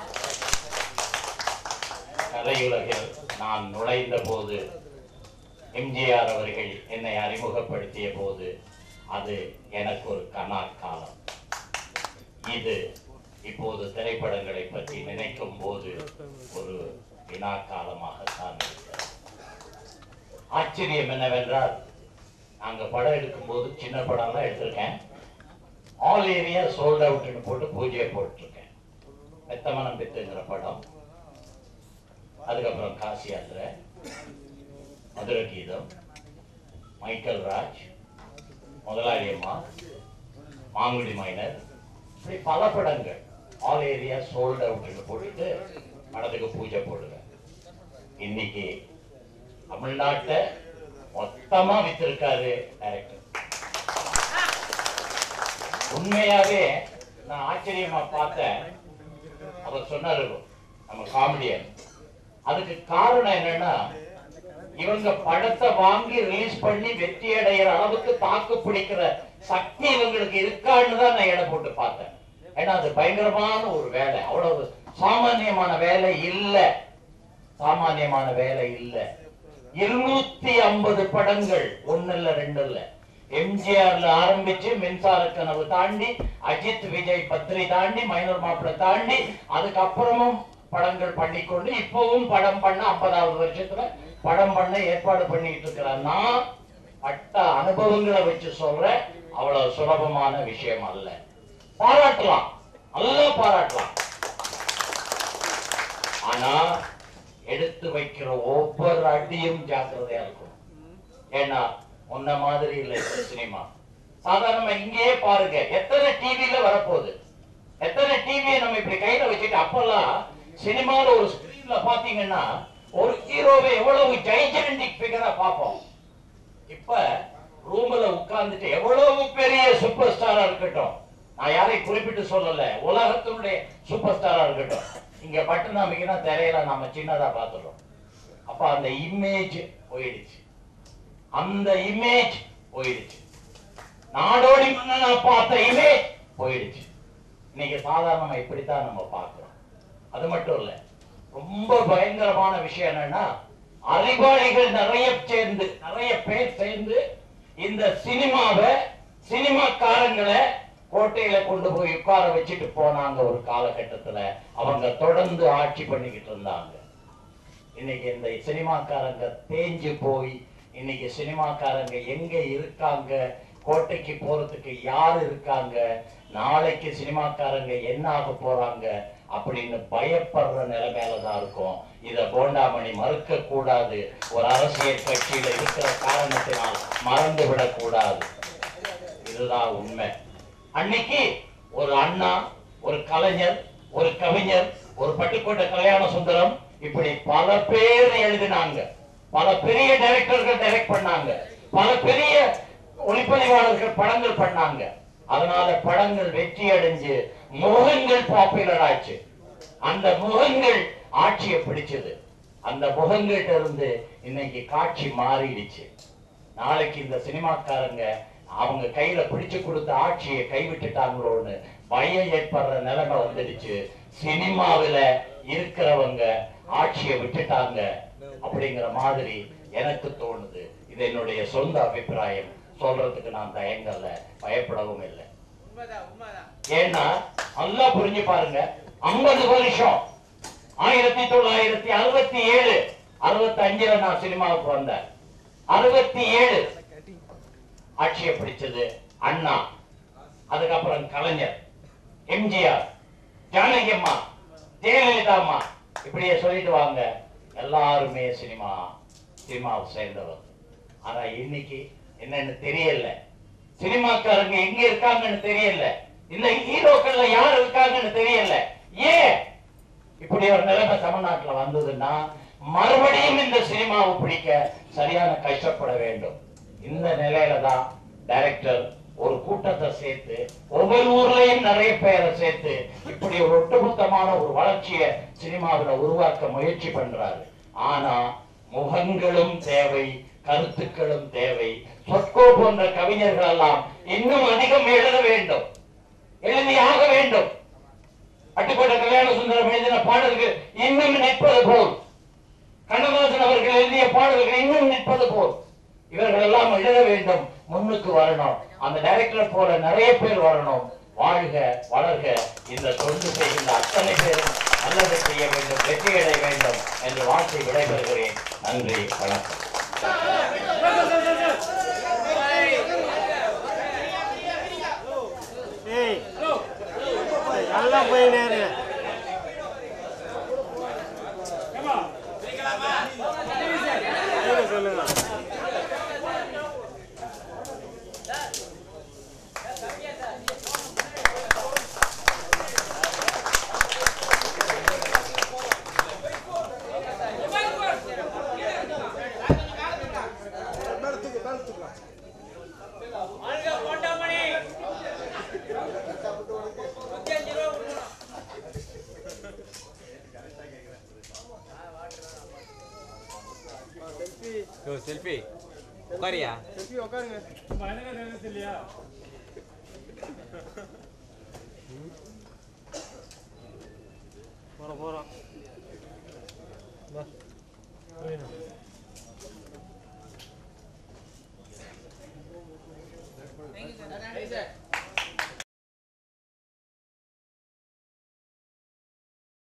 கலையுலகில் நான் நுழைந்த போது எம்ஜிஆர் அவர்கள் என்னை அறிமுகப்படுத்திய போது அது எனக்கு ஒரு கனா காலம் இது இப்போது திரைப்படங்களை பற்றி நினைக்கும் போது ஒரு வினா காலமாகத்தான் இருக்கிறது ஆச்சரியம் என்னவென்றால் நாங்க படம் எடுக்கும்போது சின்ன படம்லாம் எடுத்திருக்கேன் ஆல் ஏரியா சோல்ட் அவுட்னு போட்டு பூஜையை போட்டிருக்கேன் மெத்தமனம் பித்துங்கிற படம் அதுக்கப்புறம் காசி யாத்திரை மதுர கீதம் மைக்கேல் ராஜ் முதலாளி அம்மா மாங்குடி மைனர் இப்படி பல படங்கள் ஆல் ஏரியா சோல்ட் அவுட்னு போட்டுட்டு படத்துக்கு பூஜை போடுவேன் இன்னைக்கு தமிழ்நாட்டை மொத்தமா வித்திருக்காரு டைரக்டர் உண்மையாவே நான் ஆச்சரியமா பார்த்தேன் அவர் சொன்னாரு நம்ம காமெடியன் அதுக்கு காரணம் என்னன்னா இவங்க படத்தை வாங்கி ரிலீஸ் பண்ணி வெற்றி அடைகிற அளவுக்கு தாக்கு பிடிக்கிற சக்தி இவங்களுக்கு இருக்கான்னு தான் நான் எடை போட்டு பார்த்தேன் ஏன்னா அது பயங்கரமான ஒரு வேலை அவ்வளவு சாமானியமான வேலை இல்ல சாமானியமான வேலை இல்ல இருநூத்தி ஐம்பது படங்கள் ஒண்ணு இல்ல ரெண்டு இல்ல எம்ஜிஆர்ல ஆரம்பிச்சு மின்சார கனவு தாண்டி அஜித் விஜய் பத்ரி தாண்டி மைனர் மாப்பிளை தாண்டி அதுக்கப்புறமும் படங்கள் பண்ணிக்கொண்டு இப்பவும் படம் பண்ண ஐம்பதாவது வருஷத்துல படம் பண்ண ஏற்பாடு பண்ணிட்டு இருக்கிறேன் நான் பட்ட அனுபவங்களை வச்சு சொல்றேன் அவ்வளவு சுலபமான விஷயம் அல்ல பாராட்டலாம் நல்லா பாராட்டலாம் ஆனா எடுத்து வைக்கிற ஒவ்வொரு அடியும் ஜாக்கிரதையா இருக்கும் ஏன்னா உன்ன மாதிரி இல்லை இந்த சினிமா சாதாரணமா இங்கேயே பாருங்க எத்தனை டிவில வரப்போகுது எத்தனை டிவியை நம்ம இப்படி கையில வச்சுட்டு அப்பெல்லாம் சினிமால ஒரு ஸ்கிரீன்ல பாத்தீங்கன்னா ஒரு ஹீரோவை எவ்வளவு ஜைஜெண்டிக் பிகரா பார்ப்போம் இப்ப ரூம்ல உட்கார்ந்துட்டு எவ்வளவு பெரிய சூப்பர் ஸ்டாரா இருக்கட்டும் நான் யாரையும் குறிப்பிட்டு சொல்லல உலகத்தினுடைய சூப்பர் ஸ்டாரா இருக்கட்டும் இங்க பட்டுனாமிக்குன்னா திரையில நம்ம சின்னதா பார்த்துடுறோம் அப்ப அந்த இமேஜ் போயிடுச்சு அந்த இமேஜ் போயிடுச்சு நாடோடி மன்னனா பார்த்த இமேஜ் போயிடுச்சு இன்னைக்கு சாதாரணமா இப்படித்தான் நம்ம பார்க்கிறோம் அது மட்டும் இல்ல ரொம்ப பயங்கரமான விஷயம் என்னன்னா அறிவாளிகள் நிறைய சேர்ந்து நிறைய பேர் சேர்ந்து இந்த சினிமாவை சினிமாக்காரங்களை கோட்டையில கொண்டு போய் உட்கார வச்சுட்டு போனாங்க ஒரு காலகட்டத்துல அவங்க தொடர்ந்து ஆட்சி பண்ணிக்கிட்டு இருந்தாங்க இன்னைக்கு இந்த சினிமாக்காரங்க தேஞ்சு போய் இன்னைக்கு சினிமாக்காரங்க எங்க இருக்காங்க கோட்டைக்கு போறதுக்கு யார் இருக்காங்க நாளைக்கு சினிமாக்காரங்க என்ன ஆக போறாங்க அப்படின்னு பயப்படுற நிலைமையில தான் இருக்கும் இத போண்டாமணி மறுக்க கூடாது ஒரு அரசியல் கட்சியில இருக்கிற காரணத்தினால் மறந்து விடக் கூடாது இதுதான் உண்மை அன்னைக்கு ஒரு அண்ணா ஒரு கலைஞர் ஒரு கவிஞர் ஒரு பட்டுக்கோட்டை கல்யாண சுந்தரம் இப்படி பல பேர் எழுதினாங்க பல பெரிய டைரக்டர்கள் டைரக்ட் பண்ணாங்க பல பெரிய ஒளிப்பதிவாளர்கள் படங்கள் பண்ணாங்க அதனால படங்கள் வெற்றி அடைஞ்சு முகங்கள் பாப்புலர் ஆச்சு அந்த முகங்கள் ஆட்சியை பிடிச்சது அந்த முகங்கள்ட்ட இருந்து இன்னைக்கு காட்சி மாறிடுச்சு நாளைக்கு இந்த சினிமாக்காரங்க அவங்க கையில பிடிச்சு கொடுத்த ஆட்சியை கைவிட்டுட்டாங்களோன்னு பயம் ஏற்படுற நிலைமை வந்துடுச்சு சினிமாவில இருக்கிறவங்க ஆட்சியை விட்டுட்டாங்க அப்படிங்கிற மாதிரி எனக்கு தோணுது இது என்னுடைய சொந்த அபிப்பிராயம் சொல்றதுக்கு நான் தயங்கல பயப்படவும் இல்லை ஏன்னா நல்லா புரிஞ்சு பாருங்க ஐம்பது வருஷம் ஆயிரத்தி தொள்ளாயிரத்தி அறுபத்தி ஏழு அறுபத்தி அஞ்சுல நான் சினிமாவுக்கு வந்தேன் அறுபத்தி ஏழு ஆட்சியை பிடிச்சது அண்ணா அதுக்கப்புறம் கலைஞர் எம்ஜிஆர் ஜானகி அம்மா ஜெயலலிதா அம்மா இப்படியே சொல்லிட்டு வாங்க எல்லாருமே சினிமா சினிமாவை சேர்ந்தவர் ஆனா இன்னைக்கு என்னன்னு தெரியல சினிமாக்காரங்க எங்க இருக்காங்கன்னு தெரியல இந்த ஹீரோக்கள்ல யார் இருக்காங்கன்னு தெரியல ஏன் இப்படி ஒரு நிலைமை தமிழ்நாட்டுல வந்ததுன்னா மறுபடியும் இந்த சினிமாவை பிடிக்க சரியான கஷ்டப்பட வேண்டும் இந்த நிலையில தான் டைரக்டர் ஒரு கூட்டத்தை சேர்த்து ஒவ்வொரு ஊர்லயும் நிறைய பேரை சேர்த்து இப்படி ஒரு ஒட்டுமொத்தமான ஒரு வளர்ச்சியை சினிமாவுல உருவாக்க முயற்சி பண்றாரு ஆனா முகங்களும் தேவை கருத்துக்களும் தேவை சொற்கோ போன்ற கவிஞர்கள் எல்லாம் இன்னும் அதிகம் எழுத வேண்டும் எழுதியாக வேண்டும் அட்டுக்கோட்டை கல்யாண சுந்தரம் எழுதின பாடல்கள் இன்னும் நிற்பது போல் கண்ணதாசன் அவர்கள் எழுதிய பாடல்கள் இன்னும் நிற்பது போல் இவர்கள் எல்லாம் எழுத வேண்டும் முன்னுக்கு வரணும் அந்த டைரக்டர் போல நிறைய பேர் வரணும் வாழ்க வளர்க இந்த தொண்டு செய்கின்ற அத்தனை பேரும் நல்லது செய்ய வேண்டும் வெற்றி அடைய வேண்டும் என்று வாழ்த்தை விடைபெறுகிறேன் நன்றி வணக்கம் ஏய் நல்லா போயினே இருங்க சொல்லுங்க செல்ஃபி உட்காரியா செல்ஃபி உட்காருங்க இல்லையா